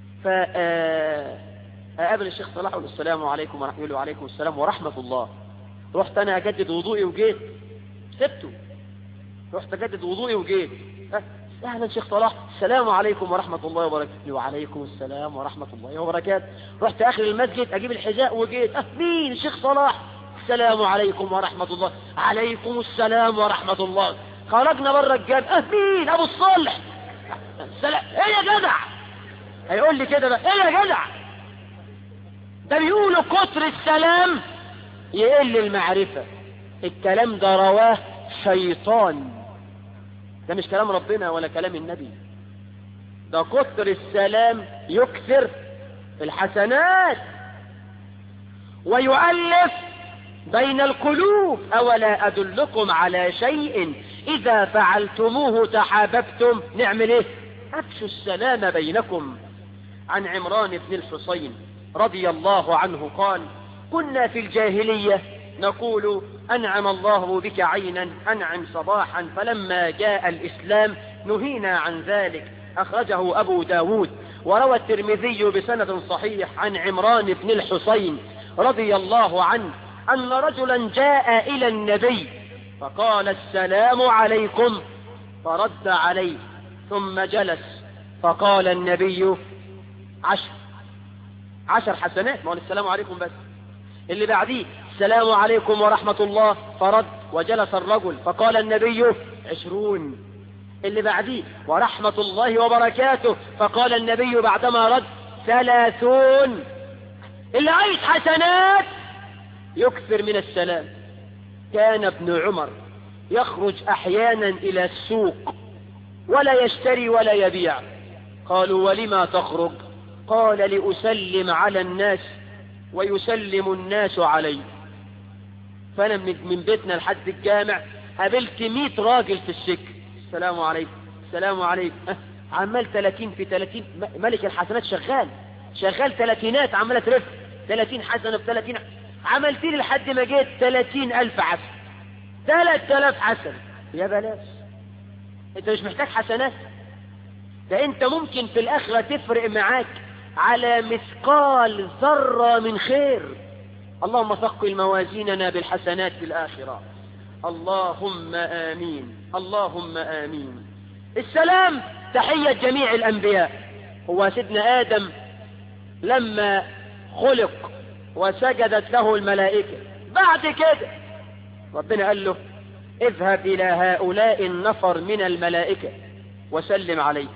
فأقابل الشيخ صلاح يقول السلام عليكم ورحمة الله وعليكم السلام ورحمة الله رحت أنا أجدد وضوئي وجيت سبته رحت أجدد وضوئي وجيت أهلا شيخ صلاح السلام عليكم ورحمة الله وبركاته وعليكم السلام ورحمة الله وبركاته رحت آخر المسجد أجيب الحذاء وجيت أه مين الشيخ صلاح السلام عليكم ورحمة الله عليكم السلام ورحمة الله خرجنا بره الجامع أه مين أبو الصالح السلام إيه يا جدع هيقول لي كده بقى إيه يا جدع ده بيقولوا كتر السلام يقل المعرفة الكلام ده رواه شيطان ده مش كلام ربنا ولا كلام النبي ده كتر السلام يكثر الحسنات ويؤلف بين القلوب أولا أدلكم على شيء إذا فعلتموه تحاببتم نعمل إيه أفشوا السلام بينكم عن عمران بن الحصين رضي الله عنه قال كنا في الجاهلية نقول أنعم الله بك عينا أنعم صباحا فلما جاء الإسلام نهينا عن ذلك أخرجه أبو داود وروى الترمذي بسند صحيح عن عمران بن الحسين رضي الله عنه أن رجلا جاء إلى النبي فقال السلام عليكم فرد عليه ثم جلس فقال النبي عشر عشر حسنات ما هو السلام عليكم بس اللي بعديه السلام عليكم ورحمة الله فرد وجلس الرجل فقال النبي عشرون اللي بعديه ورحمة الله وبركاته فقال النبي بعدما رد ثلاثون اللي عايز حسنات يكثر من السلام كان ابن عمر يخرج احيانا الى السوق ولا يشتري ولا يبيع قالوا ولما تخرج قال لأسلم على الناس ويسلم الناس علي فأنا من بيتنا لحد الجامع قابلت مئة راجل في السكة السلام عليكم السلام عليكم أه عمال 30 في 30 ملك الحسنات شغال شغال ثلاثينات عمالة ترف 30 حسنة في 30 عملت لي لحد ما جيت 30 ألف حسنة 3000 حسنة يا بلاش انت مش محتاج حسنات ده انت ممكن في الآخرة تفرق معاك على مثقال ذرة من خير اللهم ثقل موازيننا بالحسنات في الآخرة اللهم آمين اللهم آمين السلام تحية جميع الأنبياء هو سيدنا آدم لما خلق وسجدت له الملائكة بعد كده ربنا قال له اذهب إلى هؤلاء النفر من الملائكة وسلم عليهم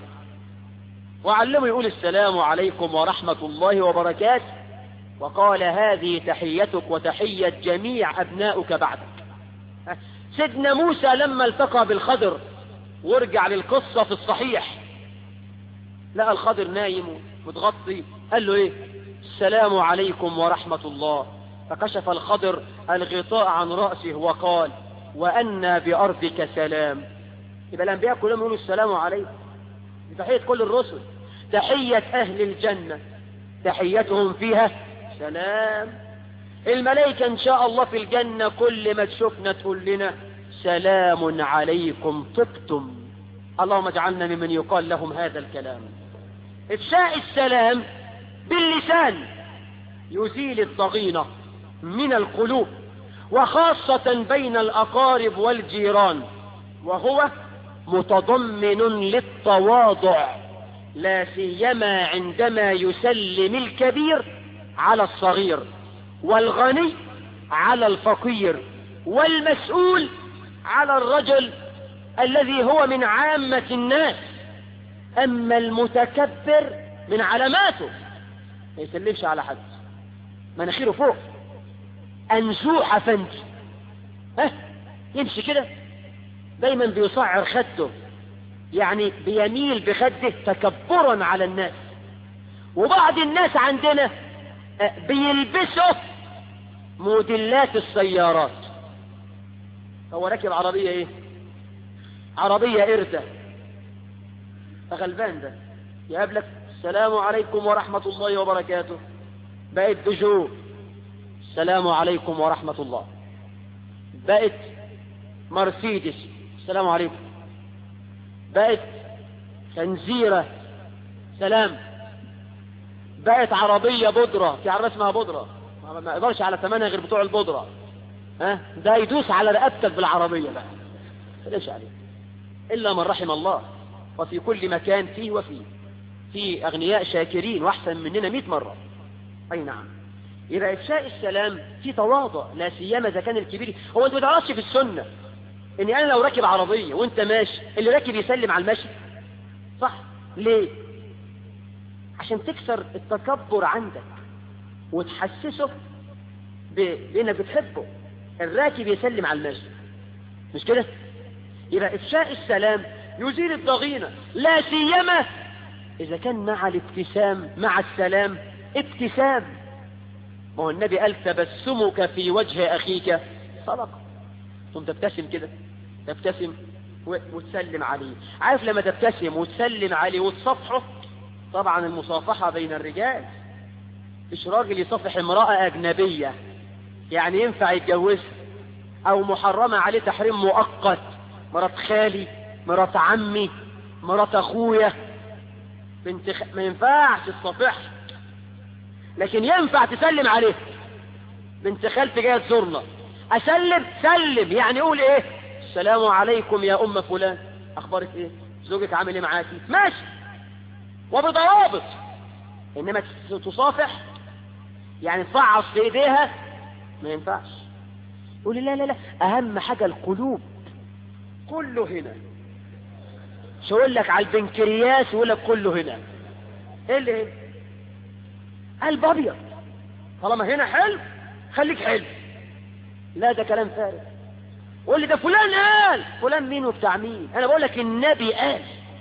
وعلمه يقول السلام عليكم ورحمة الله وبركاته وقال هذه تحيتك وتحية جميع أبنائك بعدك سيدنا موسى لما التقى بالخضر وارجع للقصة في الصحيح لقى الخضر نايم متغطي قال له ايه السلام عليكم ورحمة الله فكشف الخضر الغطاء عن رأسه وقال وأنا بأرضك سلام يبقى الأنبياء كلهم يقولوا السلام عليكم تحية كل الرسل تحية أهل الجنة تحيتهم فيها سلام الملائكة إن شاء الله في الجنة كل ما تشوفنا تقول لنا سلام عليكم طبتم اللهم اجعلنا ممن يقال لهم هذا الكلام إفشاء السلام باللسان يزيل الضغينة من القلوب وخاصة بين الأقارب والجيران وهو متضمن للتواضع لا سيما عندما يسلم الكبير على الصغير والغني على الفقير والمسؤول على الرجل الذي هو من عامة الناس أما المتكبر من علاماته ما يسلمش على حد مناخيره فوق أنزوح فندي ها يمشي كده دايما بيصعر خده يعني بيميل بخده تكبرا على الناس وبعض الناس عندنا بيلبسوا موديلات السيارات هو راكب عربية ايه عربية قردة غلبان ده يقابلك السلام عليكم ورحمة الله وبركاته بقت بجو السلام عليكم ورحمة الله بقت مرسيدس السلام عليكم بقت خنزيرة سلام بقت عربية بودرة في عربية اسمها بودرة ما يقدرش على ثمنها غير بتوع البودرة ها ده يدوس على رقبتك بالعربية بقى ليش عليه إلا من رحم الله وفي كل مكان فيه وفيه في أغنياء شاكرين وأحسن مننا مئة مرة أي نعم يبقى إفشاء السلام في تواضع لا سيما إذا كان الكبير هو أنت ما تعرفش في السنة إني أنا لو راكب عربية وأنت ماشي اللي راكب يسلم على المشي صح ليه عشان تكسر التكبر عندك وتحسسه بانك بتحبه الراكب يسلم على الماشي مش كده يبقى افشاء السلام يزيل الضغينة لا سيما اذا كان مع الابتسام مع السلام ابتسام ما هو النبي قال تبسمك في وجه اخيك صدقه ثم تبتسم كده تبتسم وتسلم عليه عارف لما تبتسم وتسلم عليه وتصفحه طبعا المصافحة بين الرجال مش راجل يصفح امرأة أجنبية يعني ينفع يتجوزها او محرمة عليه تحريم مؤقت مرات خالي مرات عمي مرات اخويا بنت خ... ما ينفعش تصافحها لكن ينفع تسلم عليه بنت خالتي جايه تزورنا اسلم سلم يعني قول ايه السلام عليكم يا ام فلان اخبارك ايه زوجك عامل ايه معاكي ماشي وبضوابط انما تصافح يعني تفعص في ايديها ما ينفعش يقول لا لا لا اهم حاجة القلوب كله هنا مش اقول لك على البنكرياس يقول لك كله هنا ايه اللي هنا قلب ابيض طالما هنا حلو خليك حلو لا ده كلام فارغ قول لي ده فلان قال فلان مين وبتاع مين انا بقول لك النبي قال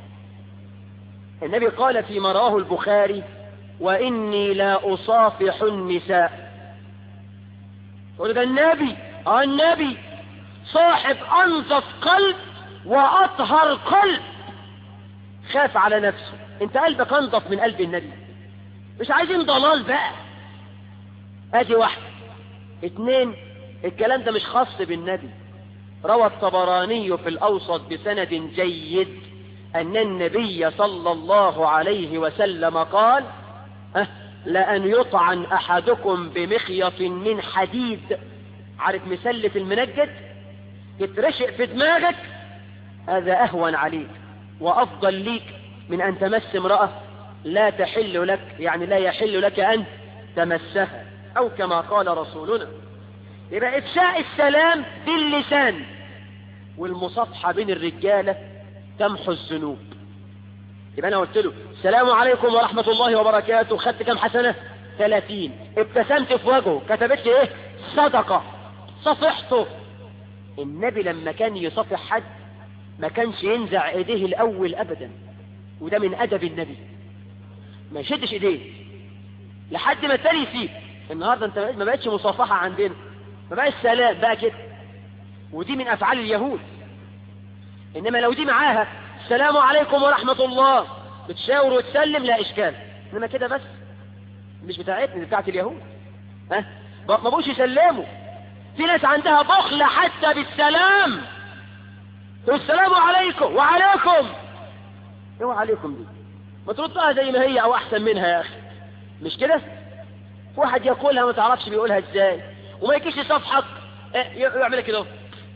النبي قال فيما رواه البخاري واني لا اصافح النساء تقول ده النبي اه النبي صاحب انظف قلب واطهر قلب خاف على نفسه انت قلبك انظف من قلب النبي مش عايزين ضلال بقى ادي واحدة اتنين الكلام ده مش خاص بالنبي روى الطبراني في الاوسط بسند جيد ان النبي صلى الله عليه وسلم قال أه لأن يطعن أحدكم بمخيط من حديد عارف مسلة المنجد يترشق في دماغك هذا أهون عليك وأفضل ليك من أن تمس امرأة لا تحل لك يعني لا يحل لك أن تمسها أو كما قال رسولنا يبقى إفشاء السلام باللسان والمصافحة بين الرجالة تمحو الذنوب يبقى أنا قلت له السلام عليكم ورحمة الله وبركاته خدت كم حسنة ثلاثين ابتسمت في وجهه كتبت لي ايه صدقة صفحته النبي لما كان يصفح حد ما كانش ينزع ايديه الاول ابدا وده من ادب النبي ما يشدش ايديه لحد ما التاني يسيب النهاردة انت ما بقتش مصافحة عندنا ما بقاش سلام بقى كده ودي من افعال اليهود انما لو دي معاها السلام عليكم ورحمة الله بتشاور وتسلم لا اشكال انما كده بس مش بتاعتنا دي بتاعت اليهود ها ما بقوش يسلموا في ناس عندها بخل حتى بالسلام والسلام عليكم وعليكم ايه وعليكم دي ما تردها زي ما هي او احسن منها يا اخي مش كده واحد يقولها ما تعرفش بيقولها ازاي وما يجيش يصفحك ايه يعمل كده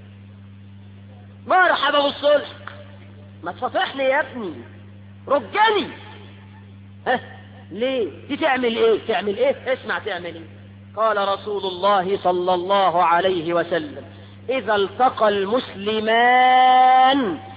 مرحبا بالصلح ما تصافحني يا ابني رجني ها ليه دي تعمل ايه تعمل ايه اسمع تعمل ايه قال رسول الله صلى الله عليه وسلم اذا التقى المسلمان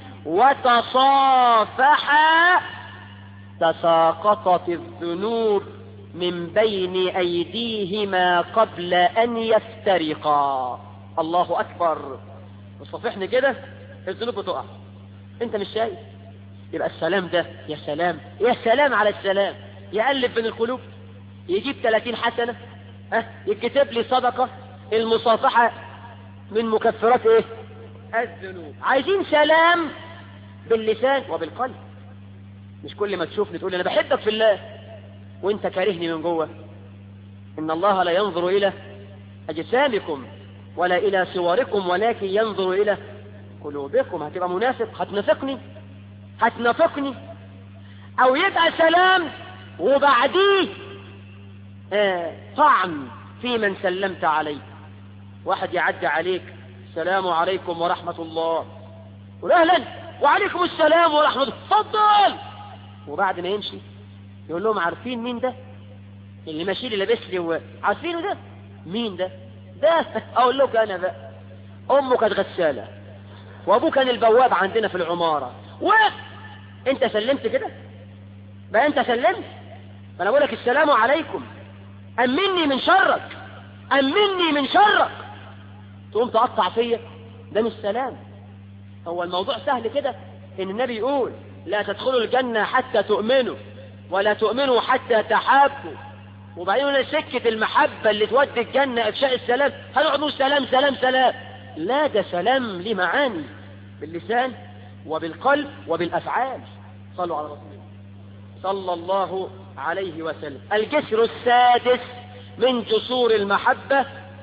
وتصافحا تساقطت الذنوب من بين ايديهما قبل ان يفترقا الله اكبر تصافحني كده الذنوب بتقع انت مش شايف يبقى السلام ده يا سلام يا سلام على السلام يألف بين القلوب يجيب 30 حسنة ها يكتب لي صدقة المصافحة من مكفرات ايه الذنوب عايزين سلام باللسان وبالقلب مش كل ما تشوفني تقول انا بحبك في الله وانت كارهني من جوه ان الله لا ينظر الى اجسامكم ولا الى صوركم ولكن ينظر الى قلوبكم هتبقى منافق هتنافقني هتنافقني او يبقى سلام وبعديه آه طعن في من سلمت عليه واحد يعدي عليك السلام عليكم ورحمة الله قول اهلا وعليكم السلام ورحمة الله اتفضل وبعد ما يمشي يقول لهم عارفين مين ده اللي ماشي لي لابس لي عارفينه ده مين ده ده اقول لك انا بقى امه كانت غساله وابوه كان البواب عندنا في العمارة وانت سلمت كده بقى انت سلمت فانا بقول لك السلام عليكم امني من شرك امني من شرك تقوم تقطع فيا ده مش سلام هو الموضوع سهل كده ان النبي يقول لا تدخلوا الجنة حتى تؤمنوا ولا تؤمنوا حتى تحابوا وبعدين هنا سكة المحبة اللي تودي الجنة افشاء السلام هنقعد نقول سلام سلام سلام لا ده سلام ليه معاني باللسان وبالقلب وبالأفعال صلوا على رسول الله صلى الله عليه وسلم الجسر السادس من جسور المحبة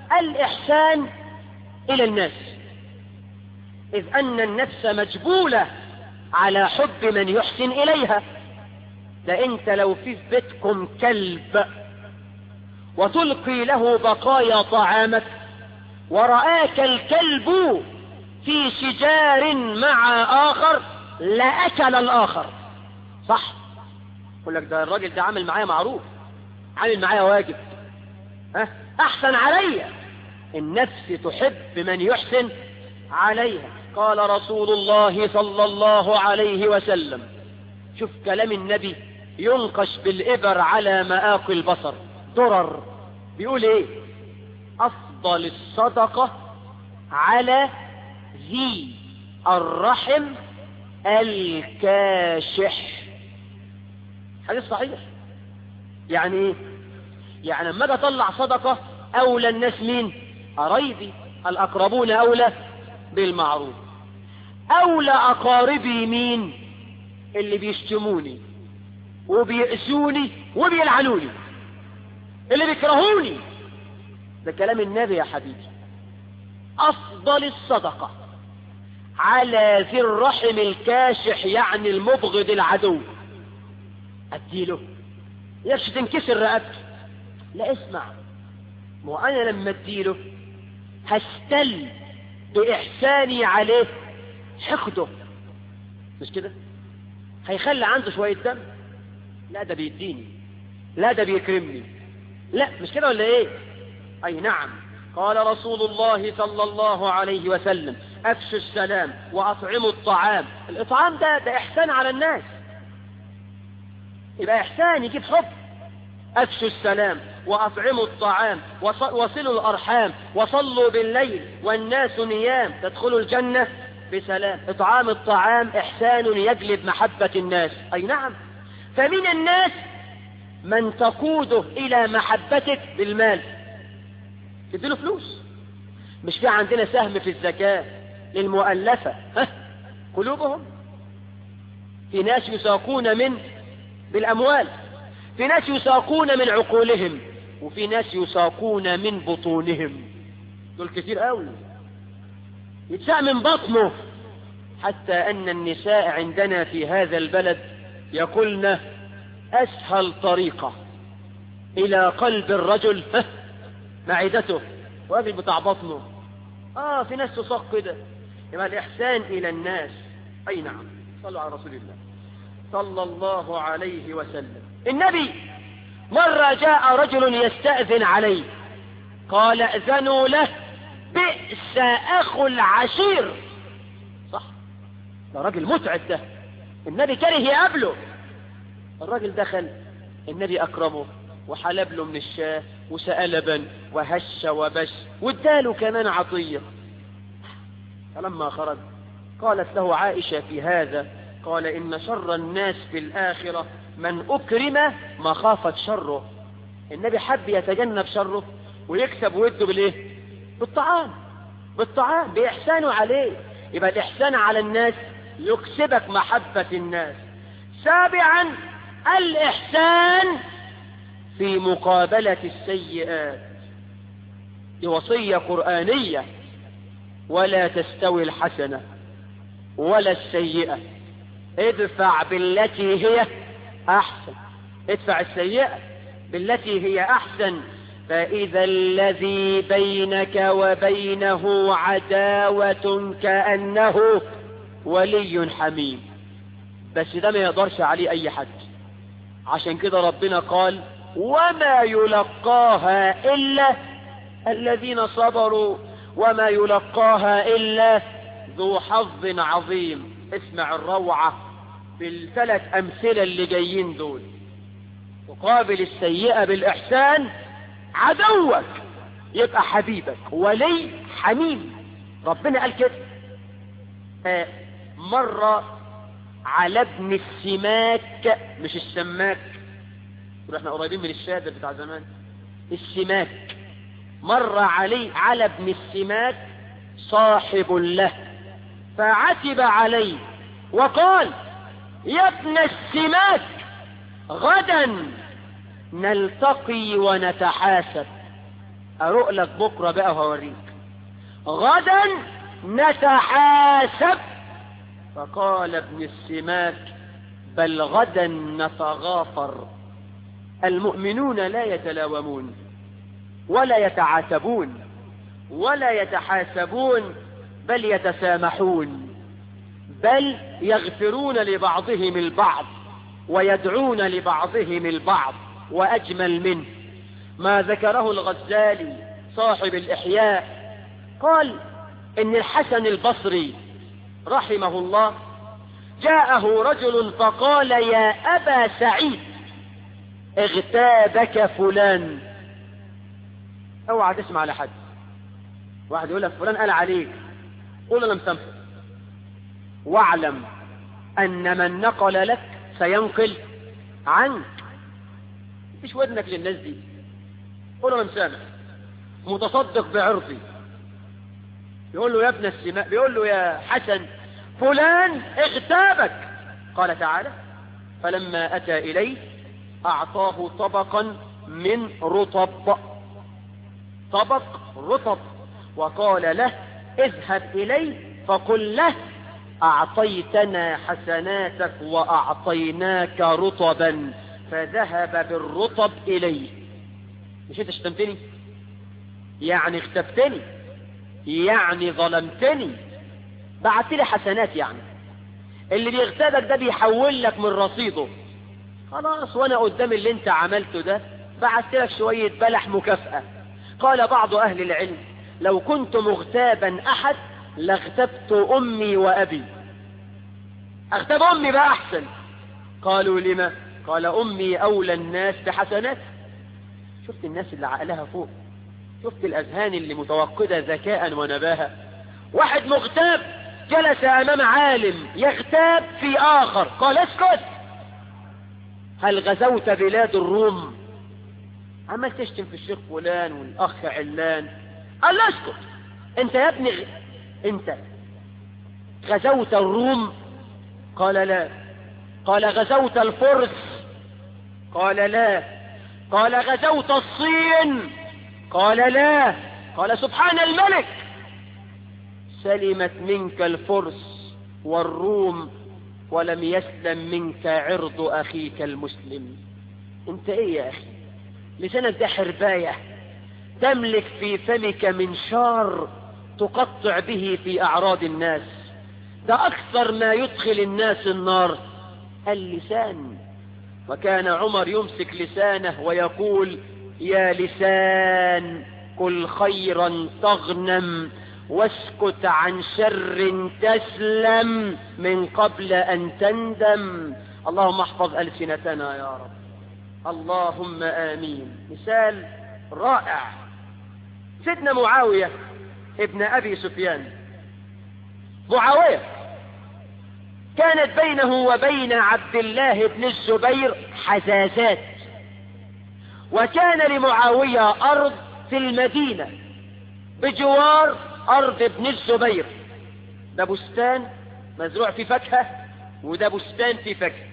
الإحسان إلى الناس إذ أن النفس مجبولة على حب من يحسن إليها ده أنت لو في بيتكم كلب وتلقي له بقايا طعامك ورآك الكلب في شجار مع آخر لأكل الآخر صح يقول لك ده الراجل ده عامل معايا معروف عامل معايا واجب ها أحسن عليا النفس تحب من يحسن عليها قال رسول الله صلى الله عليه وسلم شوف كلام النبي ينقش بالإبر على مآقي البصر درر بيقول ايه أفضل الصدقة على ذي الرحم الكاشح حديث صحيح يعني ايه يعني لما اجي اطلع صدقة اولى الناس مين قرايبي الاقربون اولى بالمعروف اولى اقاربي مين اللي بيشتموني وبيأسوني وبيلعنوني اللي بيكرهوني ده كلام النبي يا حبيبي افضل الصدقة على ذي الرحم الكاشح يعني المبغض العدو اديله يكش تنكسر رقبته لا اسمع ما هو انا لما اديله هستل باحساني عليه حقده مش كده هيخلي عنده شوية دم لا ده بيديني لا ده بيكرمني لا مش كده ولا ايه اي نعم قال رسول الله صلى الله عليه وسلم افشوا السلام واطعموا الطعام الاطعام ده ده احسان على الناس يبقى احسان يجيب حب افشوا السلام واطعموا الطعام وصلوا الارحام وصلوا بالليل والناس نيام تدخلوا الجنة بسلام اطعام الطعام احسان يجلب محبة الناس اي نعم فمن الناس من تقوده الى محبتك بالمال تديله فلوس مش في عندنا سهم في الزكاة للمؤلفة ها قلوبهم في ناس يساقون من بالأموال في ناس يساقون من عقولهم وفي ناس يساقون من بطونهم دول كتير قوي يتساق من بطنه حتى أن النساء عندنا في هذا البلد يقولن أسهل طريقة إلى قلب الرجل ها معدته وراجل بتاع بطنه اه في ناس تصق كده يبقى الاحسان الى الناس اي نعم صلوا على رسول الله صلى الله عليه وسلم النبي مرة جاء رجل يستأذن عليه قال اذنوا له بئس اخو العشير صح ده راجل متعب ده النبي كره يقابله الراجل دخل النبي اكرمه وحلب له من الشاه وسأل لبن وهش وبش واداله كمان عطية فلما خرج قالت له عائشة في هذا قال إن شر الناس في الآخرة من أكرم مخافة شره النبي حب يتجنب شره ويكسب ويده بالإيه بالطعام بالطعام بإحسانه عليه يبقى الإحسان على الناس يكسبك محبة الناس سابعا الإحسان في مقابلة السيئات دي وصية قرآنية ولا تستوي الحسنة ولا السيئة ادفع بالتي هي أحسن ادفع السيئة بالتي هي أحسن فإذا الذي بينك وبينه عداوة كأنه ولي حميم بس ده ما يقدرش عليه أي حد عشان كده ربنا قال وما يلقاها إلا الذين صبروا وما يلقاها إلا ذو حظ عظيم اسمع الروعة بالثلاث أمثلة اللي جايين دول تقابل السيئة بالإحسان عدوك يبقى حبيبك ولي حميم ربنا قال كده آه مرة على ابن السماك مش السماك احنا قريبين من الشادر بتاع زمان السماك مر عليه على ابن السماك صاحب له فعتب عليه وقال يا ابن السماك غدا نلتقي ونتحاسب أروق لك بكرة بقى وهوريك غدا نتحاسب فقال ابن السماك بل غدا نتغافر المؤمنون لا يتلاومون ولا يتعاتبون ولا يتحاسبون بل يتسامحون بل يغفرون لبعضهم البعض ويدعون لبعضهم البعض وأجمل منه ما ذكره الغزالي صاحب الإحياء قال إن الحسن البصري رحمه الله جاءه رجل فقال يا أبا سعيد اغتابك فلان اوعى تسمع لحد واحد يقول لك فلان قال عليك قول انا مسامحه واعلم ان من نقل لك سينقل عنك مش ودنك للناس دي قول انا مسامح متصدق بعرضي يقول له يا ابن السماء بيقول له يا حسن فلان اغتابك قال تعالى فلما اتى اليه اعطاه طبقا من رطب طبق رطب وقال له اذهب اليه فقل له اعطيتنا حسناتك واعطيناك رطبا فذهب بالرطب اليه مش انت شتمتني يعني اختفتني يعني ظلمتني بعت لي حسنات يعني اللي بيغتابك ده بيحول لك من رصيده خلاص وانا قدام اللي انت عملته ده بعت لك شوية بلح مكافأة قال بعض اهل العلم لو كنت مغتابا احد لاغتبت امي وابي اغتاب امي بقى احسن قالوا لما قال امي اولى الناس بحسنات شفت الناس اللي عقلها فوق شفت الاذهان اللي متوقدة ذكاء ونباهة واحد مغتاب جلس امام عالم يغتاب في اخر قال اسكت هل غزوت بلاد الروم عمال تشتم في الشيخ فلان والاخ علان قال له اسكت انت يا ابني غ... انت غزوت الروم قال لا قال غزوت الفرس قال لا قال غزوت الصين قال لا قال سبحان الملك سلمت منك الفرس والروم ولم يسلم منك عرض أخيك المسلم انت ايه يا أخي لسانك ده حرباية تملك في فمك منشار تقطع به في أعراض الناس ده أكثر ما يدخل الناس النار اللسان وكان عمر يمسك لسانه ويقول يا لسان قل خيرا تغنم واسكت عن شر تسلم من قبل أن تندم اللهم احفظ ألسنتنا يا رب اللهم آمين مثال رائع سيدنا معاوية ابن أبي سفيان معاوية كانت بينه وبين عبد الله بن الزبير حزازات وكان لمعاوية أرض في المدينة بجوار أرض ابن الزبير ده بستان مزروع فيه فاكهة وده بستان فيه فاكهة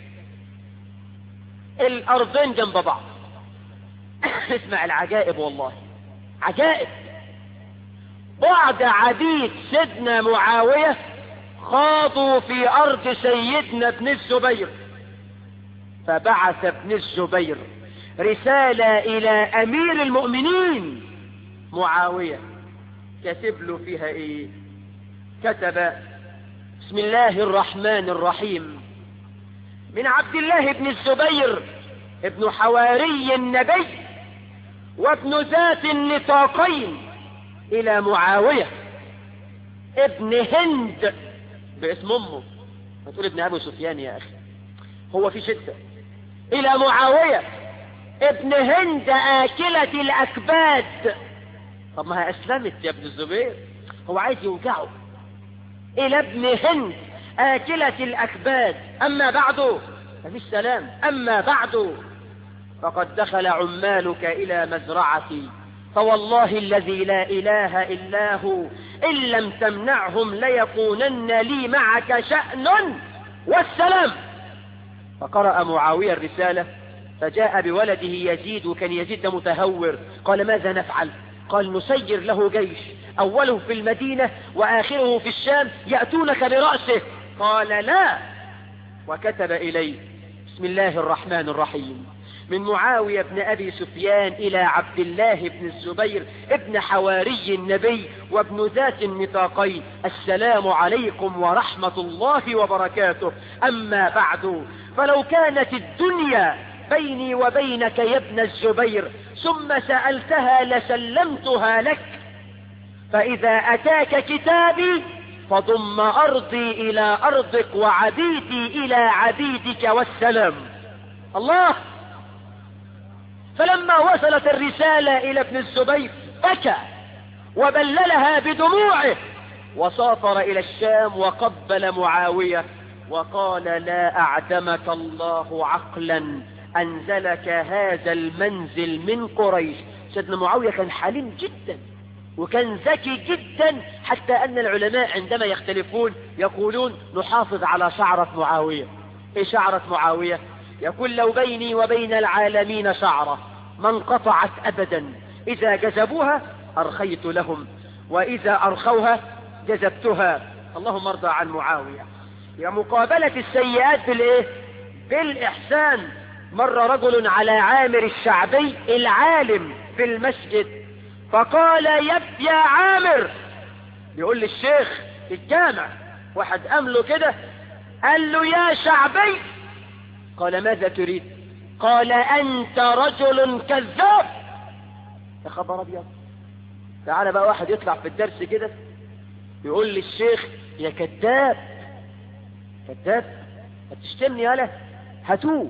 الأرضين جنب بعض اسمع العجائب والله عجائب بعد عبيد سيدنا معاوية خاضوا في أرض سيدنا ابن الزبير فبعث ابن الزبير رسالة إلى أمير المؤمنين معاوية كتب له فيها إيه كتب بسم الله الرحمن الرحيم من عبد الله بن الزبير ابن حواري النبي وابن ذات النطاقين إلى معاوية ابن هند باسم أمه هتقول ابن أبو سفيان يا أخي هو في شدة إلى معاوية ابن هند آكلة الأكباد طب ما هي أسلمت يا ابن الزبير هو عايز يوجعه إلى ابن هند آكلة الأكباد أما بعد ففي السلام أما بعد فقد دخل عمالك إلى مزرعتي فوالله الذي لا إله إلا هو إن لم تمنعهم ليكونن لي معك شأن والسلام فقرأ معاوية الرسالة فجاء بولده يزيد وكان يزيد متهور قال ماذا نفعل قال نسير له جيش أوله في المدينة وآخره في الشام يأتونك برأسه قال لا وكتب إليه بسم الله الرحمن الرحيم من معاوية بن أبي سفيان إلى عبد الله بن الزبير ابن حواري النبي وابن ذات النطاقين السلام عليكم ورحمة الله وبركاته أما بعد فلو كانت الدنيا بيني وبينك يا ابن الزبير ثم سألتها لسلمتها لك فإذا أتاك كتابي فضم أرضي إلى أرضك وعبيدي إلى عبيدك والسلام الله فلما وصلت الرسالة إلى ابن الزبير بكى وبللها بدموعه وسافر إلى الشام وقبل معاوية وقال لا أعدمك الله عقلا أنزلك هذا المنزل من قريش سيدنا معاوية كان حليم جدا وكان ذكي جدا حتى أن العلماء عندما يختلفون يقولون نحافظ على شعرة معاوية إيه شعرة معاوية يقول لو بيني وبين العالمين شعرة ما انقطعت أبدا إذا جذبوها أرخيت لهم وإذا أرخوها جذبتها اللهم ارضى عن معاوية يا مقابلة السيئات بالإيه بالإحسان مر رجل على عامر الشعبي العالم في المسجد فقال يب يا عامر يقول للشيخ في الجامع واحد قام له كده قال له يا شعبي قال ماذا تريد قال أنت رجل كذاب يا خبر أبيض تعالى بقى واحد يطلع في الدرس كده يقول للشيخ يا كذاب كذاب هتشتمني يالا هاتوه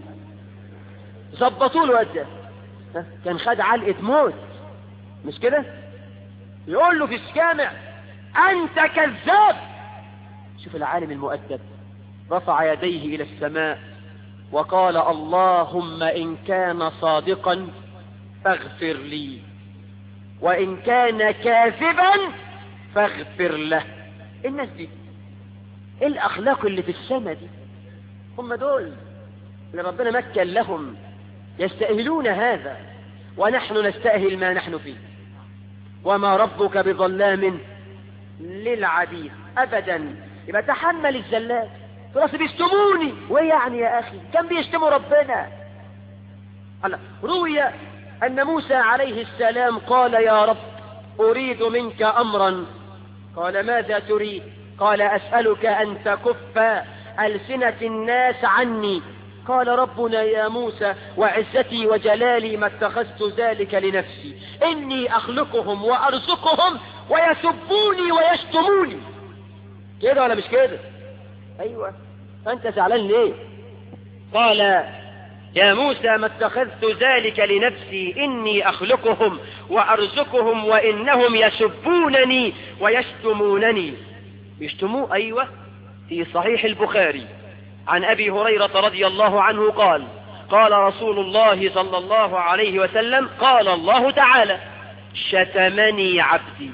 ظبطوا له ده كان خد علقة موت مش كده يقول له في الجامع أنت كذاب شوف العالم المؤدب رفع يديه إلى السماء وقال اللهم إن كان صادقا فاغفر لي وإن كان كاذبا فاغفر له الناس دي ايه الأخلاق اللي في السماء دي هم دول اللي ربنا مكن لهم يستأهلون هذا ونحن نستأهل ما نحن فيه وما ربك بظلام للعبيد أبدا يبقى تحمل الزلات خلاص بيشتموني وايه يعني يا اخي كان بيشتموا ربنا الله روي ان موسى عليه السلام قال يا رب اريد منك امرا قال ماذا تريد قال اسالك ان تكف السنه الناس عني قال ربنا يا موسى وعزتي وجلالي ما اتخذت ذلك لنفسي اني اخلقهم وارزقهم ويسبوني ويشتموني كده ولا مش كده ايوه فانت زعلان ليه قال يا موسى ما اتخذت ذلك لنفسي اني اخلقهم وارزقهم وانهم يسبونني ويشتمونني يشتموه ايوه في صحيح البخاري عن ابي هريره رضي الله عنه قال قال رسول الله صلى الله عليه وسلم قال الله تعالى شتمني عبدي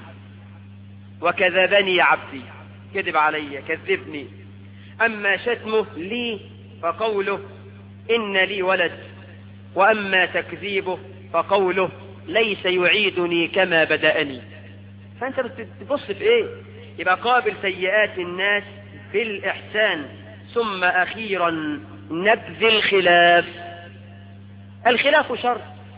وكذبني عبدي كذب علي كذبني أما شتمه لي فقوله إن لي ولد وأما تكذيبه فقوله ليس يعيدني كما بدأني فأنت بتبص في إيه يبقى قابل سيئات الناس بالإحسان ثم أخيرا نبذ الخلاف الخلاف شر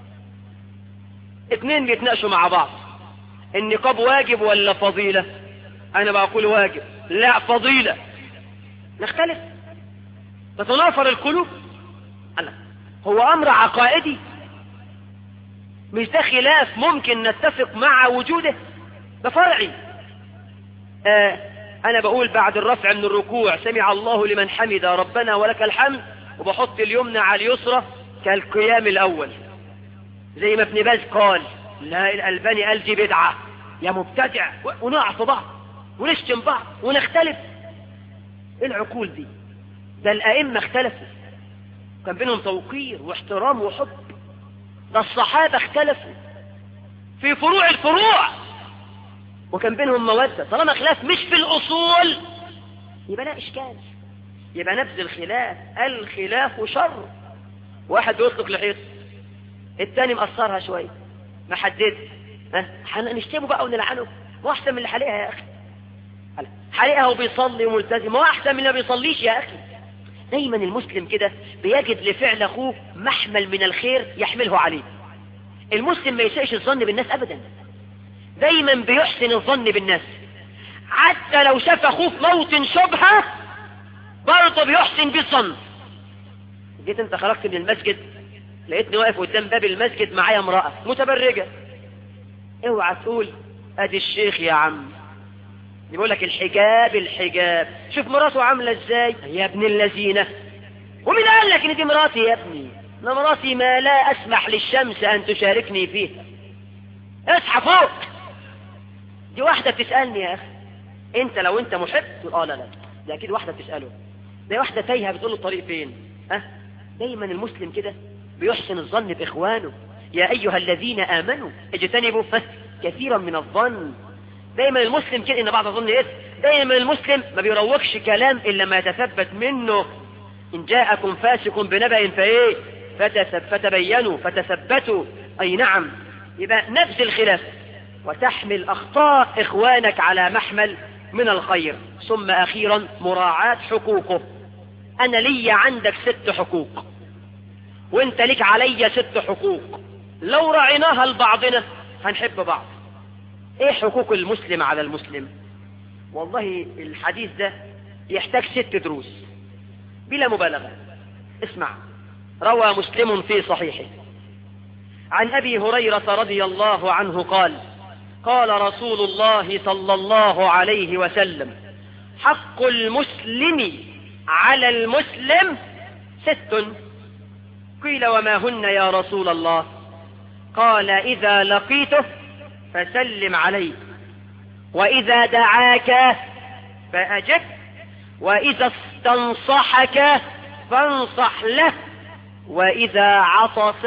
اتنين بيتناقشوا مع بعض النقاب واجب ولا فضيلة انا بقول واجب لا فضيلة نختلف تتنافر القلوب الله هو امر عقائدي مش ده خلاف ممكن نتفق مع وجوده ده فرعي آه انا بقول بعد الرفع من الركوع سمع الله لمن حمد ربنا ولك الحمد وبحط اليمنى على اليسرى كالقيام الاول زي ما ابن باز قال لا الالباني قال دي بدعه يا مبتدع ونقع في بعض ونشتم بعض ونختلف ايه العقول دي ده الائمه اختلفوا كان بينهم توقير واحترام وحب ده الصحابه اختلفوا في فروع الفروع وكان بينهم موده طالما خلاف مش في الاصول يبقى لا اشكال يبقى نبذ الخلاف الخلاف شر واحد بيطلق لحيط التاني مقصرها شويه محدد ها هنشتمه بقى ونلعنه هو احسن من اللي حالقها يا اخي حالقها وبيصلي وملتزم هو احسن من اللي ما بيصليش يا اخي دايما المسلم كده بيجد لفعل اخوه محمل من الخير يحمله عليه المسلم ما يسئش الظن بالناس ابدا دايما بيحسن الظن بالناس حتى لو شاف اخوه في موطن شبهة برضه بيحسن بيه الظن جيت انت خرجت من المسجد لقيتني واقف قدام باب المسجد معايا امرأة متبرجة اوعى تقول ادي الشيخ يا عم يقول لك الحجاب الحجاب شوف مراته عاملة ازاي يا ابن اللذينة ومين قال لك ان دي مراتي يا ابني انا مراتي ما لا اسمح للشمس ان تشاركني فيها اصحى فوق دي واحدة بتسألني يا اخي انت لو انت محب تقول اه لا لا ده اكيد واحدة بتسأله ده واحدة تايهة بتقول له الطريق فين ها أه؟ دايما المسلم كده بيحسن الظن باخوانه يا ايها الذين امنوا اجتنبوا كثيرا من الظن دايما المسلم كده ان بعض الظن ايه دايما المسلم ما بيروقش كلام الا ما يتثبت منه ان جاءكم فاسق بنبأ فايه فتسب فتبينوا فتثبتوا اي نعم يبقى نفس الخلاف وتحمل اخطاء اخوانك على محمل من الخير ثم اخيرا مراعاة حقوقه انا لي عندك ست حقوق وانت ليك علي ست حقوق لو رعيناها لبعضنا هنحب بعض ايه حقوق المسلم على المسلم والله الحديث ده يحتاج ست دروس بلا مبالغة اسمع روى مسلم في صحيحه عن ابي هريرة رضي الله عنه قال قال رسول الله صلى الله عليه وسلم حق المسلم على المسلم ست قيل وما هن يا رسول الله قال إذا لقيته فسلم عليه وإذا دعاك فأجب وإذا استنصحك فانصح له وإذا عطس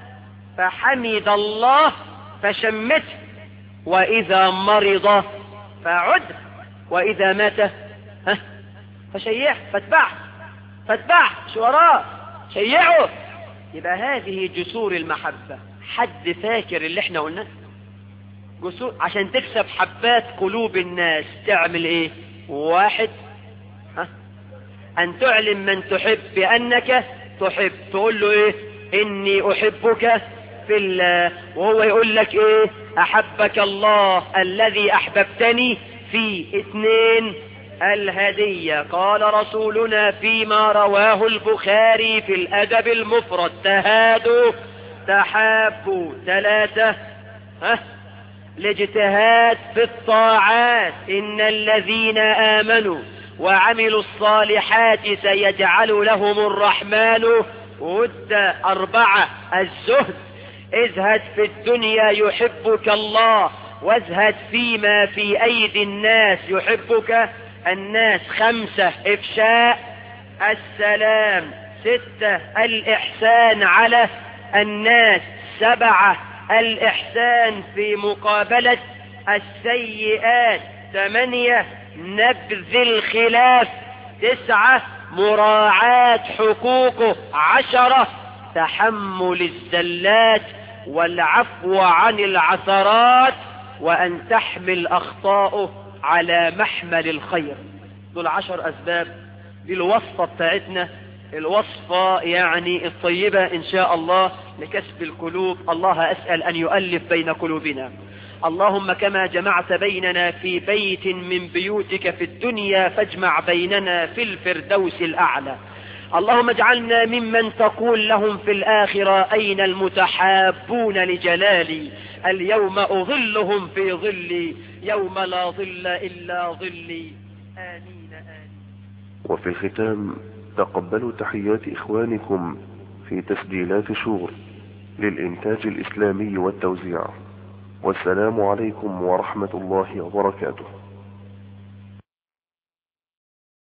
فحمد الله فشمته وإذا مرض فعد وإذا مات ها فشيعه فاتبعه فاتبعه شو وراه شيعه يبقى هذه جسور المحبة حد فاكر اللي احنا قلناه جسور عشان تكسب حبات قلوب الناس تعمل ايه واحد ها ان تعلم من تحب بانك تحب تقول له ايه اني احبك في الله وهو يقول لك ايه احبك الله الذي احببتني فيه اثنين الهدية قال رسولنا فيما رواه البخاري في الأدب المفرد تهادوا تحابوا ثلاثة ها الاجتهاد في الطاعات إن الذين آمنوا وعملوا الصالحات سيجعل لهم الرحمن ود أربعة الزهد ازهد في الدنيا يحبك الله وازهد فيما في أيدي الناس يحبك الناس خمسة إفشاء السلام ستة الإحسان على الناس سبعة الإحسان في مقابلة السيئات ثمانية نبذ الخلاف تسعة مراعاة حقوقه عشرة تحمل الزلات والعفو عن العثرات وأن تحمل أخطاؤه على محمل الخير دول عشر أسباب دي الوصفة بتاعتنا الوصفة يعني الطيبة إن شاء الله لكسب القلوب الله أسأل أن يؤلف بين قلوبنا اللهم كما جمعت بيننا في بيت من بيوتك في الدنيا فاجمع بيننا في الفردوس الأعلى اللهم اجعلنا ممن تقول لهم في الآخرة أين المتحابون لجلالي اليوم أظلهم في ظلي يوم لا ظل إلا ظلي آمين آمين وفي الختام تقبلوا تحيات إخوانكم في تسجيلات شغل للإنتاج الإسلامي والتوزيع والسلام عليكم ورحمة الله وبركاته